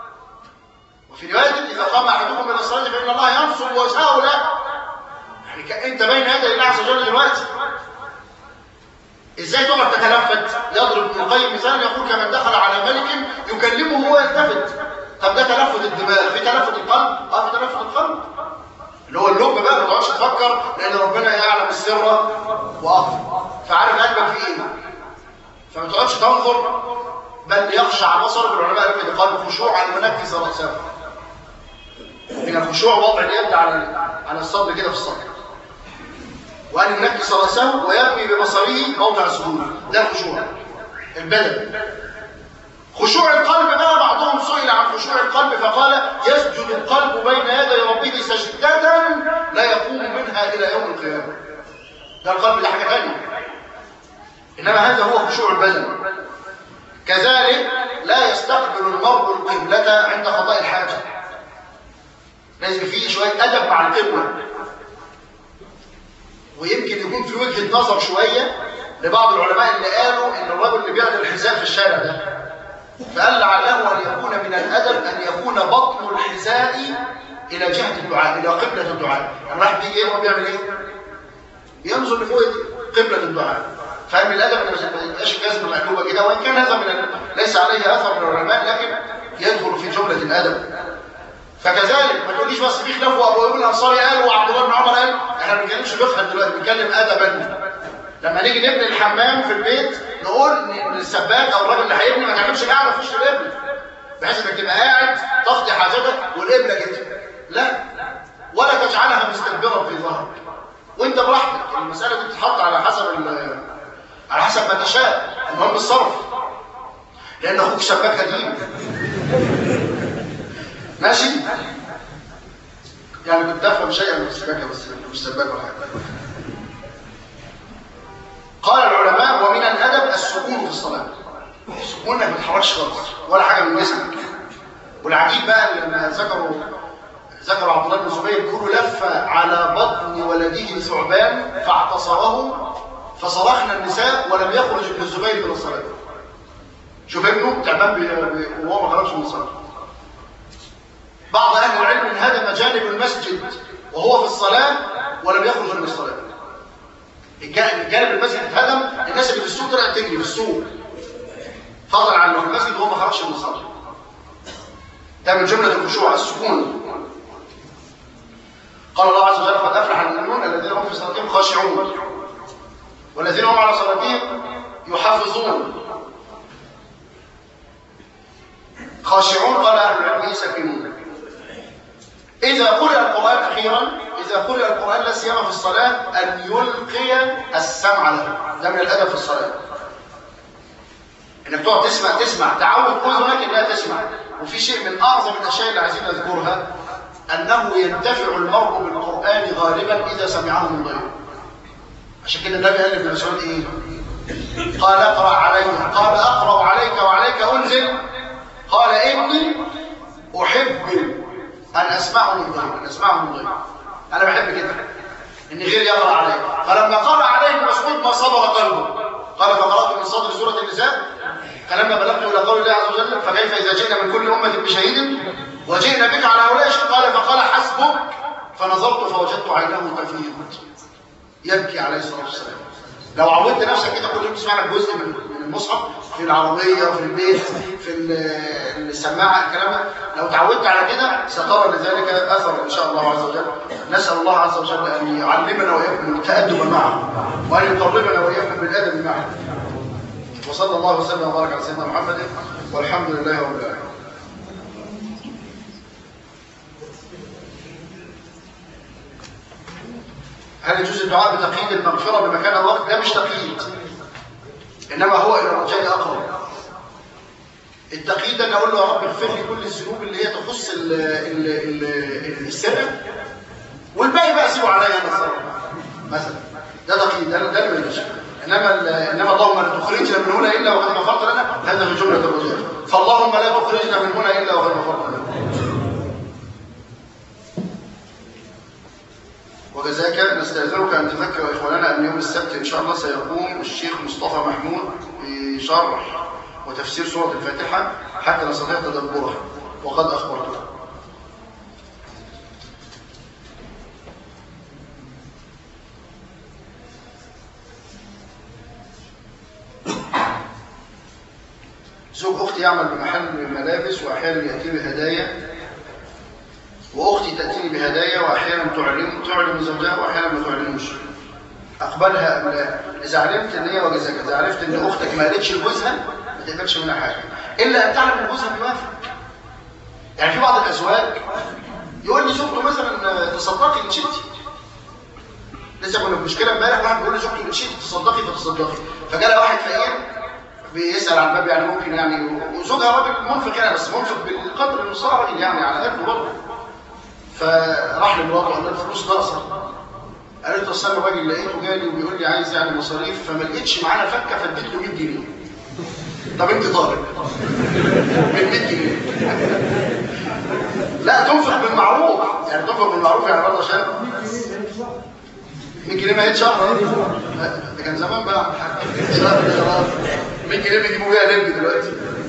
وفي روايه اذا قام احدكم الى الصلاه فان الله ينصب وجهه له يعني انت بين يدي الله عز وجل دلوقتي ازاي تقعد تتلفت يضرب ابن القيم مثال يقول كمن دخل على ملك يكلمه وهو يلتفت طب ده تلفت الدماغ في تلفت القلب اه في تلفت القلب اللي هو اللب بقى ما تقعدش تفكر لان ربنا يعلم السر واخفى فعارف قلبك في ايه فما تقعدش تنظر بل يخشع بصرك العلماء قالوا كده قالوا خشوع ان ينكس راسه من الخشوع وضع اليد على على الصدر كده في الصدر وأن ينكس رأسه ويرمي ببصره موضع سجوده ده الخشوع البدن خشوع القلب بقى بعضهم سئل عن خشوع القلب فقال يسجد القلب بين يدي ربه سجدة لا يقوم منها إلى يوم القيامة ده القلب ده حاجة ثانية إنما هذا هو خشوع البدن كذلك لا يستقبل المرء القبلة عند قضاء الحاجة لازم فيه شوية أدب مع القبلة ويمكن يكون في وجهة نظر شوية لبعض العلماء اللي قالوا ان الرجل اللي بيعدل الحذاء في الشارع ده فقال لعله ان يكون من الادب ان يكون بطن الحذاء الى جهة الدعاء الى قبلة الدعاء يعني راح بيجي ايه هو بيعمل ايه ينظر لفوق قبلة الدعاء فاهم الادب ان ما يبقاش جزم مقلوبه كده وان كان هذا من ال... ليس عليه اثر من العلماء لكن يدخل في جملة الادب فكذلك ما تقوليش بس في خلاف وابو ابن الانصاري قال وعبد الله بن عمر قال احنا ما بنتكلمش فقها دلوقتي بنتكلم ادبا لما نيجي نبني الحمام في البيت نقول للسباك او الراجل اللي هيبني ما تعملش قاعده في وش القبله بحيث انك تبقى قاعد تقضي حاجتك والقبله كده لا ولا تجعلها مستكبرا في ظهرك وانت براحتك المساله دي بتتحط على حسب على حسب ما تشاء المهم الصرف لان اخوك سباك قديم ماشي يعني كنت افهم شيئا من السباكه بس مش سباك ولا حاجه قال العلماء ومن الادب السكون في الصلاه السكون انك ما تتحركش خالص ولا حاجه من جسمك والعجيب بقى لما ذكروا ذكر عبد الله بن الزبير يقول لف على بطن ولده ثعبان فاعتصره فصرخنا النساء ولم يخرج ابن الزبير من الصلاه شوف ابنه تعبان وهو ما خرجش من الصلاه بعض أهل العلم انهدم جانب المسجد وهو في الصلاة ولم يخرج من الصلاة جانب المسجد اتهدم الناس اللي في السوق طلعت تجري في السوق فضل عنه في المسجد وهو ما خرجش من الصلاة ده من جملة الخشوع السكون قال الله عز وجل قد أفلح المؤمنون الذين هم في صلاتهم خاشعون والذين هم على صلاتهم يحافظون خاشعون قال أهل العلم ساكنون إذا قرأ القرآن أخيرا إذا قرأ القرآن لا سيما في الصلاة أن يلقي السمع له ده من الأدب في الصلاة إنك تقعد تسمع تسمع تعود أذنك إنها تسمع وفي شيء من أعظم الأشياء اللي عايزين نذكرها أنه ينتفع المرء بالقرآن غالبا إذا سمعه من غيره عشان كده النبي قال لابن مسعود إيه؟ قال اقرأ علي قال أقرأ عليك وعليك أنزل قال إني أحب أن أسمعه من غيره أن أسمعه من غيره أنا بحب كده إن غيري يقرأ عليه فلما قرأ عليه ابن مسعود ما صبر قلبه قال فقرأت من صدر سورة النساء فلما بلغت إلى قول الله عز وجل فكيف إذا جئنا من كل أمة بشهيد وجئنا بك على هؤلاء قال فقال حسبك فنظرت فوجدت عينه تفيض يبكي عليه الصلاة والسلام لو عودت نفسك كده كل يوم تسمع لك جزء من المصحف في العربية وفي البيت في السماعة الكلام ده لو تعودت على كده سترى لذلك أثر إن شاء الله عز وجل نسأل الله عز وجل أن يعلمنا وإياكم التأدب معه وأن يقربنا وإياكم بالأدب معه وصلى الله وسلم وبارك على سيدنا محمد والحمد لله رب العالمين هل يجوز الدعاء بتقييد المغفرة بمكان الوقت؟ ده مش تقييد إنما هو إلى الرجاء أقرب التقييد أنا أقول له يا رب اغفر لي كل الذنوب اللي هي تخص ال ال ال السنة والباقي بقى سيبه عليا أنا الصراحة مثلا ده تقييد ده ده اللي ماشي إنما إنما اللهم لا تخرجنا من هنا إلا وقد غفرت لنا هذا في جملة الرجاء فاللهم لا تخرجنا من هنا إلا وقد غفرت لنا وكذلك نستأذنك أن تذكر إخواننا أن يوم السبت إن شاء الله سيقوم الشيخ مصطفى محمود بشرح وتفسير سورة الفاتحة حتى نستطيع تدبرها وقد أخبرته زوج اختي يعمل بمحل ملابس واحيانا ياتي بهدايا واختي تاتيني بهدايا واحيانا تعلم تعلم زوجها واحيانا ما تعلمش اقبلها ام لا اذا علمت ان هي وجزاك اذا عرفت ان اختك ما قالتش لجوزها ما تقبلش منها حاجه الا ان تعلم ان جوزها بيوافق يعني في بعض الازواج يقول لي زوجته مثلا تصدقي تشتي لسه كنا في مشكله امبارح واحد بيقول لي زوجته تشتي تصدقي فتصدقي فجاء واحد فقير بيسال عن الباب يعني ممكن يعني وزوجها راجل منفق يعني بس منفق بالقدر المستطاع راجل يعني على قده برضه فراح لمراته قال لها الفلوس ناقصه قالت له استنى الراجل لقيته جالي وبيقول لي عايز يعني مصاريف فما لقيتش معانا فكه فاديت له 100 جنيه طب انت طالب من 100 جنيه لا تنفق بالمعروف يعني تنفق بالمعروف يعني برضه عشان 100 جنيه ما هي شهر ده كان زمان بقى شهر خلاص 100 جنيه بيجيبوا بيها لب دلوقتي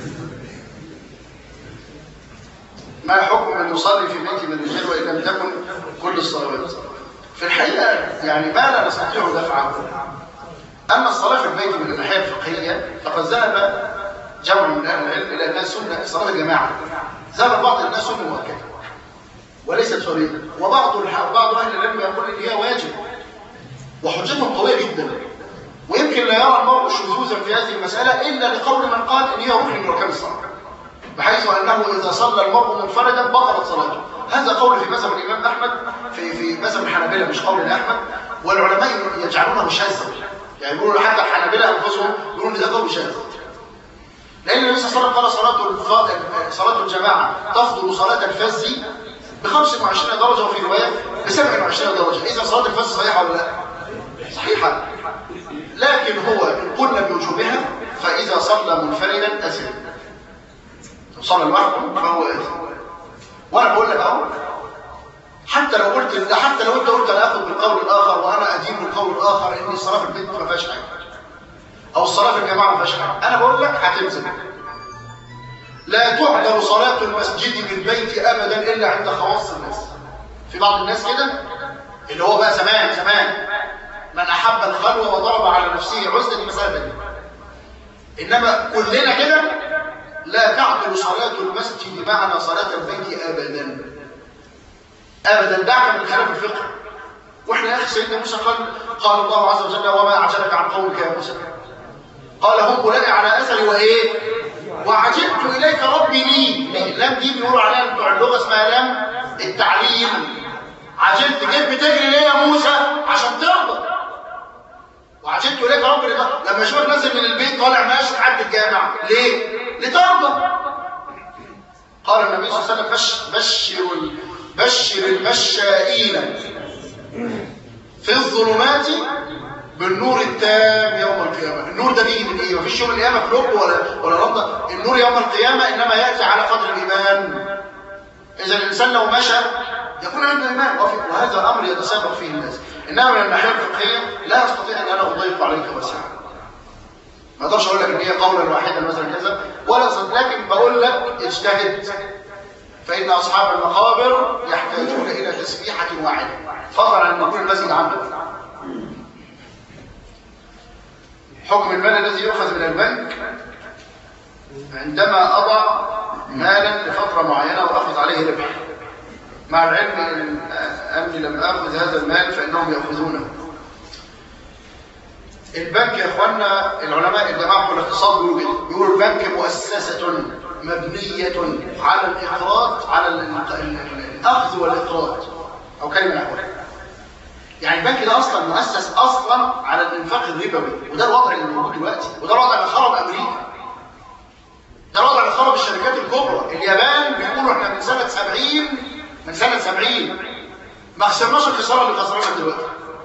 ما حكم من يصلي في بيت من الرجال وان لم تكن كل الصلوات في الحقيقه يعني ما لا نستطيع دفعه اما الصلاه في البيت من الناحيه الفقهيه فقد ذهب جمع من اهل العلم الى انها سنه صلاه الجماعه ذهب بعض الناس سنه مؤكده وليست فريضه وبعض بعض اهل العلم يقول ان هي واجب وحجتهم قويه جدا ويمكن لا يرى المرء شذوذا في هذه المساله الا لقول من قال ان هي ركن من اركان الصلاه بحيث انه اذا صلى المرء منفردا بطلت صلاته هذا قول في مذهب الامام احمد في في مذهب الحنابلة مش قول احمد والعلماء يجعلونه شاذا يعني يقولوا حتى الحنابلة انفسهم يقولون ان ده قول شاذ لان النبي صلى الله عليه وسلم قال صلاه الف... صلاه الجماعه تفضل صلاه الفز ب 25 درجه وفي روايه ب 27 درجه اذا صلاه الفز صحيحه ولا لا صحيحه لكن هو ان قلنا بوجوبها فاذا صلى منفردا اثم صلى لوحده فهو اثم وانا بقول لك اهو حتى لو قلت حتى لو انت قلت انا اخذ بالقول الاخر وانا ادين بالقول الاخر ان الصلاه في البيت ما فيهاش حاجه او الصلاه في الجماعه ما فيهاش حاجه انا بقول لك هتنزل لا تعذر صلاه المسجد بالبيت ابدا الا عند خواص الناس في بعض الناس كده اللي هو بقى زمان زمان من احب الخلوه وضرب على نفسه عزله المساجد انما كلنا كده لا تعقل صلاة المسجد معنا صلاة البيت أبدا أبدا دعك من خلاف الفقه وإحنا يا أخي سيدنا موسى قال قال الله عز وجل وما أعجلك عن قومك يا موسى قال هم أولئك على أثري وإيه وعجبت إليك ربي لي لم دي بيقولوا عليها بتوع اللغة اسمها لم التعليم عجبت جيت بتجري ليه يا موسى عشان ترضى وعجبت إليك ربي لما اشوفك نازل من البيت طالع ماشي لحد الجامع ليه لترضى قال النبي صلى الله عليه وسلم بش بشر بشر المشائين في الظلمات بالنور التام يوم القيامة النور ده بيجي من ايه مفيش يوم القيامة كلوب ولا ولا رضا النور يوم القيامة انما يأتي على قدر الايمان اذا الانسان لو مشى يكون عنده ايمان وهذا امر يتسابق فيه الناس انما من الناحية الفقهية لا استطيع ان انا اضيف عليك وسعا ما اقدرش اقول لك ان هي قولا واحدا مثلا كذا ولا صد لكن بقول لك اجتهد فان اصحاب المقابر يحتاجون الى تسبيحه واحده فضلا عن ان يكون المسجد عنده حكم المال الذي يؤخذ من البنك عندما اضع مالا لفتره معينه واخذ عليه ربح مع العلم ان اني لم اخذ هذا المال فانهم ياخذونه البنك يا اخوانا العلماء الجماعه في الاقتصاد بيقولوا كده بيقولوا البنك مؤسسه مبنيه على الاقراض على الاخذ والاقراض او كلمه نحوها يعني البنك ده اصلا مؤسس اصلا على الانفاق الربوي وده الوضع اللي موجود دلوقتي وده الوضع اللي خرب امريكا ده الوضع اللي خرب الشركات الكبرى اليابان بيقولوا احنا من سنه 70 من سنه 70 ما خسرناش الخساره اللي خسرناها دلوقتي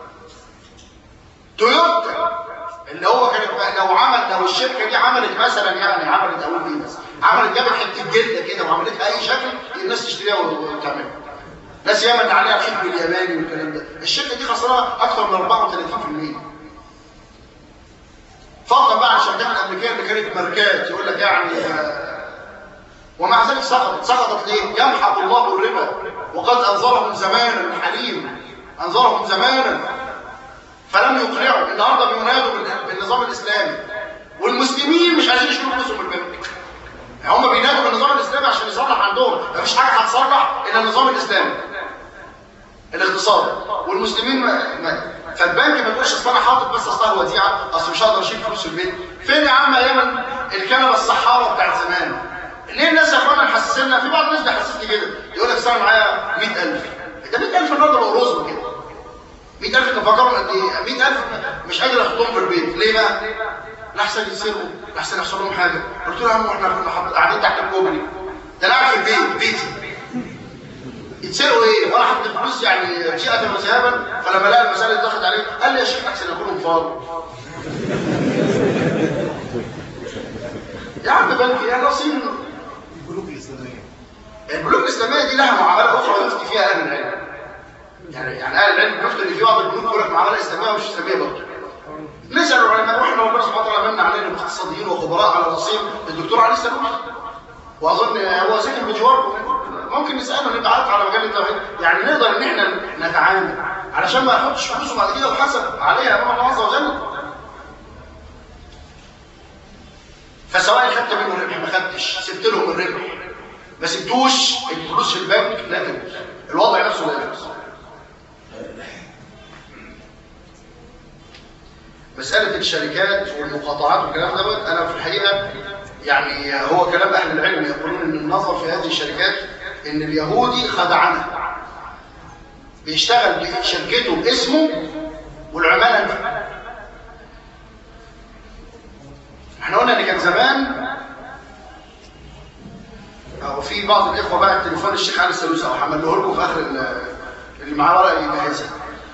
تويوتا اللي هو كان لو عمل لو الشركه دي عملت مثلا يعني عملت اقول ايه مثلا عملت جابت حته جلده كده وعملتها اي شكل الناس تشتريها وتعملها ناس ياما عليها الحب الياباني والكلام ده الشركه دي خسرانه اكثر من 34% فضلا بقى عن الشركات الامريكيه اللي كانت ماركات يقول لك يعني ومع ذلك سقطت سقطت ليه يمحق الله الربا وقد انظرهم زمانا الحليم انظرهم زمانا فلم يقنعوا النهارده بينادوا بالنظام الاسلامي والمسلمين مش عايزين يشيلوا فلوسهم من البنك هم بينادوا بالنظام الاسلامي عشان يصلح عندهم مفيش حاجه هتصلح الا النظام الاسلامي الاقتصاد والمسلمين ما ما فالبنك ما تقولش اصل انا حاطط بس اصلها وديعه اصل مش هقدر اشيل فلوس البيت فين يا عم ايام الكنبه الصحاره بتاعت زمان ليه الناس يا اخوانا محسسنا في بعض الناس بيحسسني كده يقول لك انا معايا 100000 ده 100000 النهارده بقوا رزق كده 100000 انت فاكرهم قد ايه 100000 مش قادر احطهم في البيت ليه بقى لحسن يسرقوا لحسن يحصل لهم حاجه قلت له يا عم احنا كنا قاعدين تحت الكوبري ده انا قاعد في البيت بيتي يتسرقوا ايه وانا حط الفلوس يعني شيئة وذهابا فلما لقى المسألة اتضغط عليه قال لي يا شيخ احسن اكونهم فاضي يا عم بنكي يا نصيب البنوك الاسلاميه البنوك الاسلاميه دي لها معامله اخرى يفتي فيها اهل العلم يعني يعني اهل العلم بيفتي ان في بعض البنوك يقول لك معامله اسلاميه ومش اسلاميه برضه نسال العلماء واحنا ربنا سبحانه وتعالى من علينا باقتصاديين وخبراء على نصيب الدكتور علي سلوم واظن هو ساكن بجواركم ممكن نساله نبقى عارف على مجال التوحيد يعني نقدر ان احنا نتعامل علشان ما يحطش فلوسه بعد كده وحسب عليها امام الله عز وجل فسواء خدت منه الربح ما خدتش سبت لهم الربح ما سبتوش الفلوس في البنك لا تجوز الوضع نفسه لا يجوز مسألة الشركات والمقاطعات والكلام دوت أنا في الحقيقة يعني هو كلام أهل العلم يقولون أن النظر في هذه الشركات أن اليهودي خدعنا بيشتغل بشركته باسمه والعمالة له احنا قلنا ان كان زمان او في بعض الاخوه بقى التليفون الشيخ علي السلوسي او حمله لكم في اخر اللي معاه ورقه يجهزها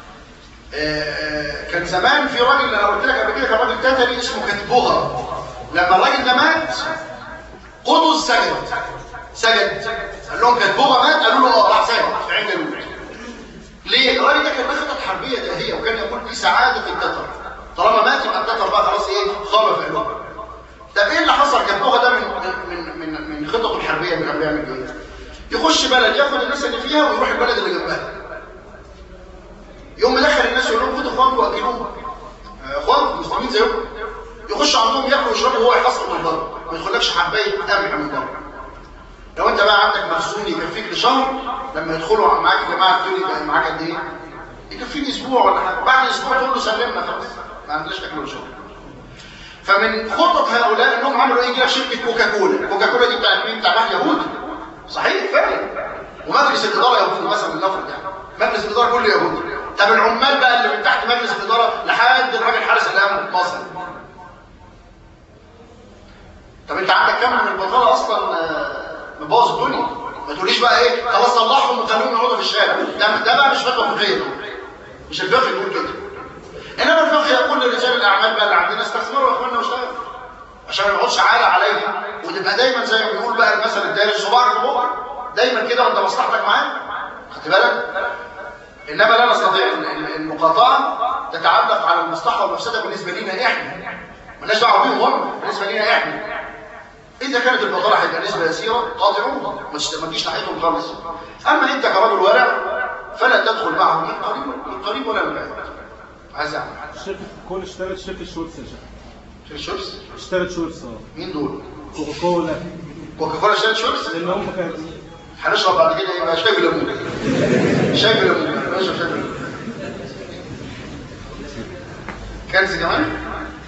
كان زمان في راجل انا قلت لك قبل كده كان راجل تتري اسمه كتبوها لما الراجل ده مات قطز سجد سجد قال لهم كتبوها مات قالوا له اه راح سجد في عين جنوب ليه؟ الراجل ده كان واخد حربيه داهيه وكان يقول دي سعاده التتر طالما مات يبقى التتر بقى خلاص ايه خاب في قلوبهم طب ايه اللي حصل كتبوها ده من من من من خططه الحربيه اللي كان بيعمل ايه؟ يخش بلد ياخد الناس اللي فيها ويروح البلد اللي جنبها يوم مدخل الناس يقول لهم خدوا اخوانكم واكلوهم اخوانكم مسلمين زيكم يخش عندهم ياكلوا ويشربوا وهو يحصل من بره ما يدخلكش حبايه قمح من بره لو انت بقى عندك مخزون يكفيك لشهر لما يدخلوا معاك يا جماعه الدنيا يبقى معاك قد ايه؟ يكفيك اسبوع ولا حاجه بعد اسبوع تقول له سلمنا خلاص ما عندناش اكل وشرب فمن خطط هؤلاء انهم عملوا ايه كده شركه كوكاكولا كوكاكولا دي بتاعت مين بتاع واحد يهودي صحيح فعلا ومجلس الاداره يهودي مثلا لنفرض يعني مجلس الاداره كله يهودي طب العمال بقى اللي من تحت مجلس الاداره لحد الراجل حارس الامن مصري طب انت عندك كم من البطاله اصلا مبوظ الدنيا ما تقوليش بقى ايه خلاص صلحهم وخليهم يقعدوا في الشارع ده ده بقى مش فتوى فقهيه مش الفقه يقول كده انما الفقه يقول لرجال الاعمال بقى اللي عندنا استثمروا يا اخوانا واشتغلوا عشان ما يقعدش عالة عليها وتبقى دايما زي ما بيقول بقى المثل الداري صباعك في بقك دايما كده وانت مصلحتك معاه خدت بالك انما لا نستطيع المقاطعه تتعلق على المصلحه والمفسده بالنسبه لنا احنا مالناش دعوه بيهم هم بالنسبه لنا احنا اذا كانت البطاله هيبقى نسبه يسيره قاطعوهم ما تجيش ناحيتهم خالص اما انت كرجل ورع فلا تدخل معهم من قريب من قريب ولا من بعيد عايز اعمل شركة كولا اشترت شركة شورتس يا شيخ شركه شورس اشترت شورتس اه مين دول كوكا كولا كوكا كولا اشترت شورس لان هم كانت هنشرب بعد كده يبقى شاي بليمون شاي بليمون نشرب شاي بليمون كنز كمان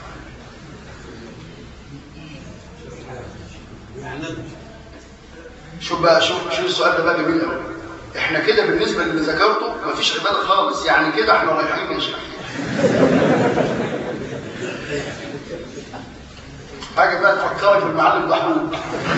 شوف بقى شوف شوف السؤال ده بقى جميل قوي احنا كده بالنسبه للي ذكرته مفيش عباده خالص يعني كده احنا رايحين يا شيخ حاجه بقى تفكرك بالمعلم محمود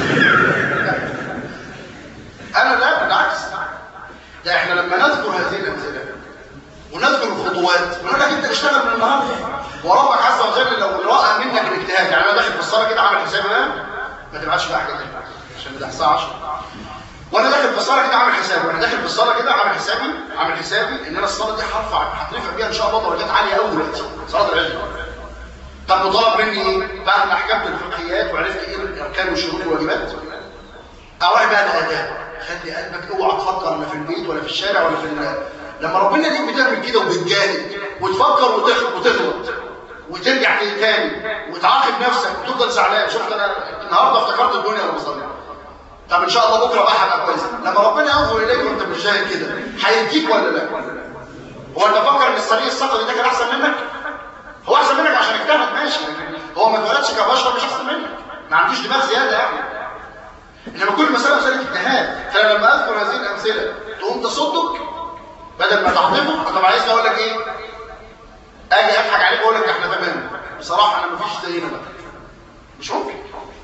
انا لا بالعكس ده احنا لما نذكر هذه الامثله ونذكر الخطوات ونقول لك انت اشتغل من النهارده وربك عز وجل لو راى منك الاجتهاد يعني انا داخل في الصلاه كده عامل حسابي بقى ما تبعتش بقى حاجه تانيه عشان ده الساعه 10 وانا داخل في الصلاه كده عامل حسابي وانا داخل في الصلاه كده عامل حسابي عامل حسابي ان انا الصلاه دي هرفع هترفع بيها ان شاء الله درجات عاليه قوي دلوقتي صلاه العشاء طب مطالب مني ايه بعد ما حكمت الفقهيات وعرفت ايه الاركان والشروط والواجبات اروح بقى الاداب خلي قلبك اوعى تفكر لا في البيت ولا في الشارع ولا في ال... لما ربنا يديك بتعمل كده وبتجاهد وتفكر وتغلط وتغلط وترجع تاني وتعاقب نفسك وتفضل زعلان شفت انا النهارده افتكرت الدنيا وانا بصلي طب ان شاء الله بكره بقى هبقى كويس لما ربنا ينظر اليك وانت مش شايف كده هيديك ولا لا هو انت فاكر ان السرير السقطي ده كان احسن منك هو احسن منك عشان اجتهد ماشي لكن هو ما اتولدش كبشر مش احسن منك ما عندوش دماغ زياده يعني انما كل مساله مساله اجتهاد فانا لما اذكر هذه الامثله تقوم تصدق بدل ما تحضنه طب عايزني اقول لك ايه اجي اضحك عليك واقول لك احنا تمام بصراحه انا مفيش زينا بقى مش ممكن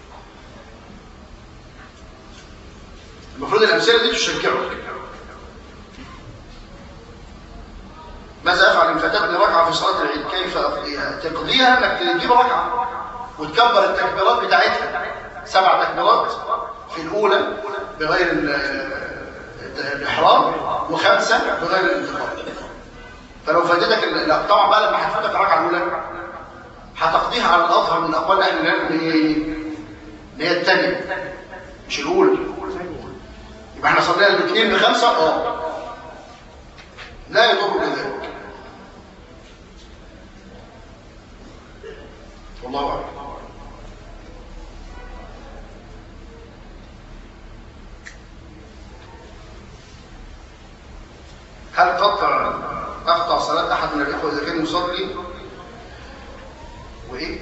المفروض الامثله دي تشجعك ماذا افعل ان فاتتني ركعه في صلاه العيد كيف اقضيها تقضيها انك تجيب ركعه وتكبر التكبيرات بتاعتها سبع تكبيرات في الاولى بغير الاحرام وخمسه بغير الانتقال فلو فاتتك لا طبعا بقى لما هتفوتك الركعه الاولى هتقضيها على الاظهر من اقوال اهل العلم اللي هي اللي هي الثانيه مش الاولى يبقى احنا صلينا الاثنين بخمسه اه لا يضر ذلك والله اعلم هل قطع اقطع صلاه احد من الاخوه اذا كان يصلي وايه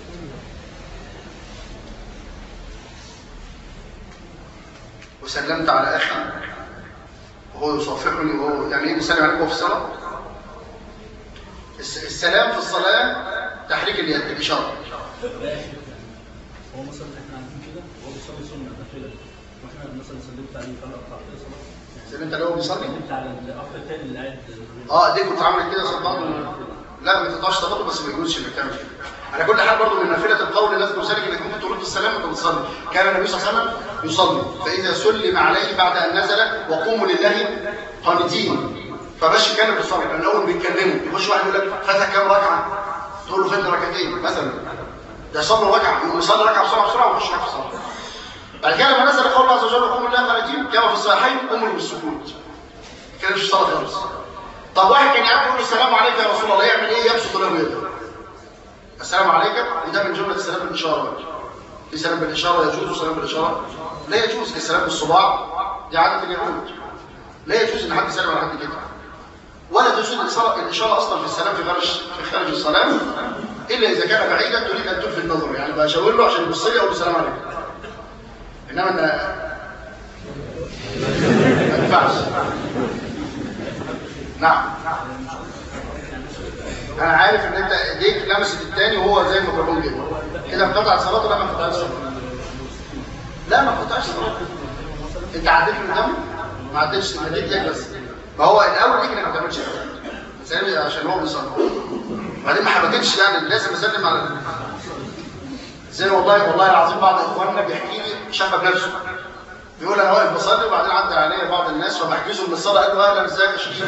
وسلمت على اخي وهو يصافحني وهو يعني ايه بيسلم عليك وهو في الصلاه السلام في الصلاه تحريك اليد الاشاره هو مثلا احنا عندنا كده وهو بيصلي سنه نافله واحنا مثلا سلمت عليه فانا قطعت صلاه سلمت عليه وهو بيصلي سلمت على الاخ الثاني اللي قاعد اه دي كنت عامل كده صلى الله لا ما تقطعش تغطي بس ما يجوزش انك تعمل كده على كل حال برضه من نافله القول لازم تسلك انك ممكن ترد السلام وانت بتصلي كان النبي صلى الله عليه وسلم يصلي فاذا سلم عليه بعد ان نزل وقوموا لله قانتين فماشي كان بيصلي كان الاول بيتكلموا يخش واحد يقول لك فاتك كام ركعه تقول له فاتني ركعتين مثلا ده صلى ركعه يقوم يصلي ركعه بسرعه بسرعه ويخش في الصلاه بعد كده لما نزل قول الله عز وجل وقوموا لله قانتين كما في الصحيحين امروا بالسكوت كان مش صلاه خالص طب واحد كان قاعد يقول له السلام عليك يا رسول الله يعمل ايه يبسط له يده السلام عليكم وده من جمله السلام بالاشاره في سلام بالاشاره يجوز وسلام بالاشاره لا يجوز السلام بالصباع دي عاده اليهود لا يجوز ان حد يسلم على حد كده ولا تجوز الاشاره اصلا في السلام في خارج في خارج الصلاه الا اذا كان بعيدا تريد ان تلفت نظره يعني بشاور له عشان يبص لي اقول له السلام عليكم انما انت ما ينفعش نعم انا عارف ان انت ايديك لمست التاني وهو زي الميكروفون كده كده انقطع الصلاه ولا ما انقطعش لا ما انقطعش الصلاه انت عديت من قدامه ما عدتش ما اديت لك بس ما هو الاول ليك انك ما تعملش كده سلم عشان هو بيصلي وبعدين ما حبكتش يعني لازم اسلم على زي والله والله العظيم بعض اخواننا بيحكي لي شافك نفسه بيقول انا واقف بصلي وبعدين عدى عليا بعض الناس فبحجزهم من الصلاه قال له اهلا ازيك يا شيخ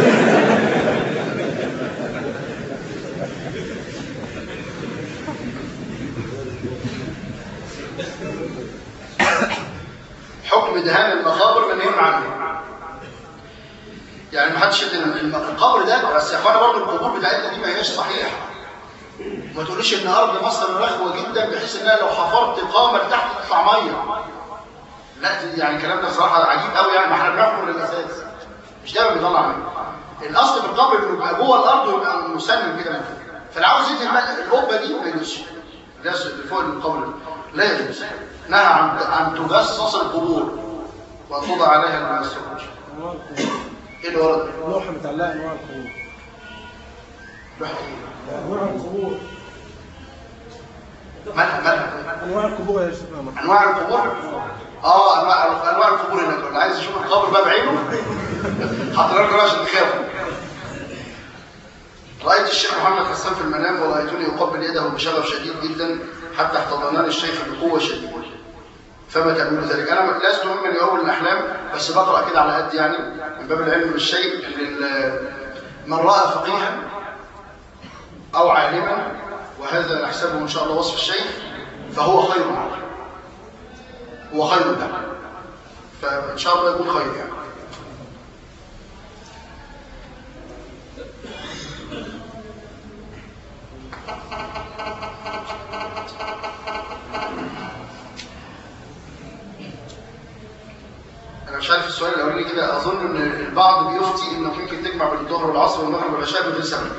حكم دهان المقابر منهي عنه يعني ما حدش القبر ده بس يا اخوانا برضه القبور بتاعتنا دي ما هياش صحيحه ما تقوليش ان ارض مصر رخوه جدا بحيث انها لو حفرت قامه تحت تطلع ميه لا يعني الكلام ده صراحه عجيب قوي يعني ما احنا بنحفر للاساس مش دايما بيطلع منه الاصل في القبر انه يبقى جوه الارض ويبقى مسلم كده من فاللي عاوز يدي القبه دي ما يجوزش الناس اللي فوق القبر لا يجوز نهى عن عن تجسس القبور وتوضع عليها المسجد انواع القبور ايه اللي ورد؟ لوحه متعلقه انواع القبور لوحة ايه؟ انواع القبور مالها مالها انواع القبور يا شيخ محمد انواع القبور اه انواع انواع القبور هناك اللي عايز يشوف القبر بقى بعينه حاضر لكم عشان تخافوا رأيت الشيخ محمد حسان في المنام ورأيتني يقبل يده بشغف شديد جدا حتى احتضنني الشيخ بقوة شديدة فما تأمل ذلك أنا لست ممن يؤول الأحلام بس بقرأ كده على قد يعني من باب العلم بالشيء من رأى فقيها أو عالما وهذا نحسبه إن شاء الله وصف الشيخ فهو خير له هو خير له فإن شاء الله يكون خير يعني دي كده اظن ان البعض بيفتي انك يمكن تجمع بين الظهر والعصر والمغرب والعشاء من غير سبب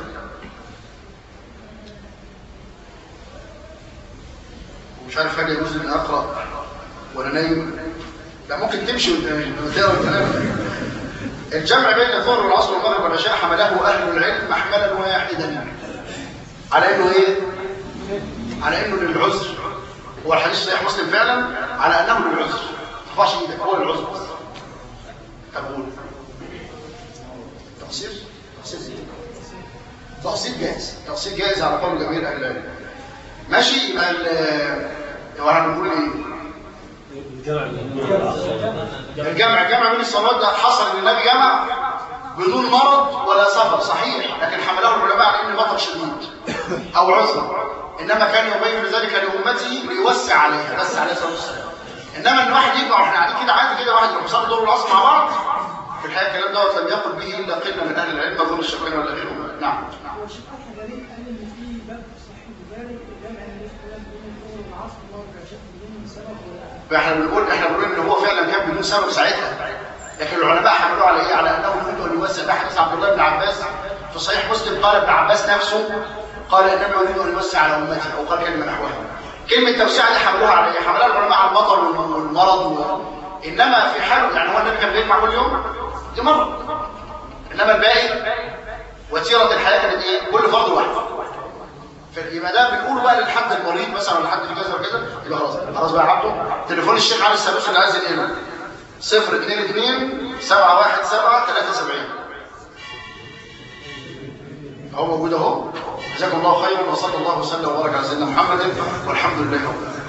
ومش عارف هل يجوز ان اقرا وانا نايم لا ممكن تمشي وتقرا الكلام الجمع بين الظهر والعصر والمغرب والعشاء حمله اهل العلم محملا واحدا على انه ايه على انه للعذر هو الحديث صحيح مسلم فعلا على انه للعذر ما ترفعش ايدك هو للعذر بس طب قول تقصير تقصير ايه تقصير جائز تقصير جائز على قول جميع اهل العلم ماشي يبقى ال- هو احنا بنقول ايه الجمع الجمع بين الصلوات ده حصل ان النبي جمع بدون مرض ولا سفر صحيح لكن حمله العلماء على ان مطر شديد او عذر انما كان يبين ذلك لامته ليوسع عليها بس عليه الصلاه والسلام انما ان واحد يجمع واحنا قاعدين كده عادي كده واحد يروح يصلي الظهر والعصر مع بعض في الحقيقه الكلام دوت لم يقل به الا قله من اهل العلم اظن الشافعي ولا غيرهم نعم هو الشيخ احمد غريب قال ان في باب في صحيح البخاري جامع النبي صلى الله عليه وسلم بين الظهر والعصر الله والعشاء بدون سبب ولا فاحنا بنقول احنا بنقول ان هو فعلا كان بدون سبب ساعتها لكن العلماء حملوه على ايه على انه يريد ان يوسع ده حديث عبد الله بن عباس في صحيح مسلم قال ابن عباس نفسه قال انما يريد ان يوسع على امته او قال كلمه نحوها كلمه توسيع دي حملوها على ايه حملوها العلماء على المطر والمرض و... انما في حال يعني هو النبي كان بيجمع كل يوم دي مرض انما الباقي وتيره الحياه كانت ايه كل فرد واحد فيبقى ده بنقول بقى للحد المريض مثلا ولا حد في كذا وكذا يبقى خلاص خلاص بقى يا عبده تليفون الشيخ علي السادوس اللي عايز ينقله 022 717 73 هو موجود اهو جزاكم الله خيرا وصلى الله وسلم وبارك على سيدنا محمد والحمد لله رب العالمين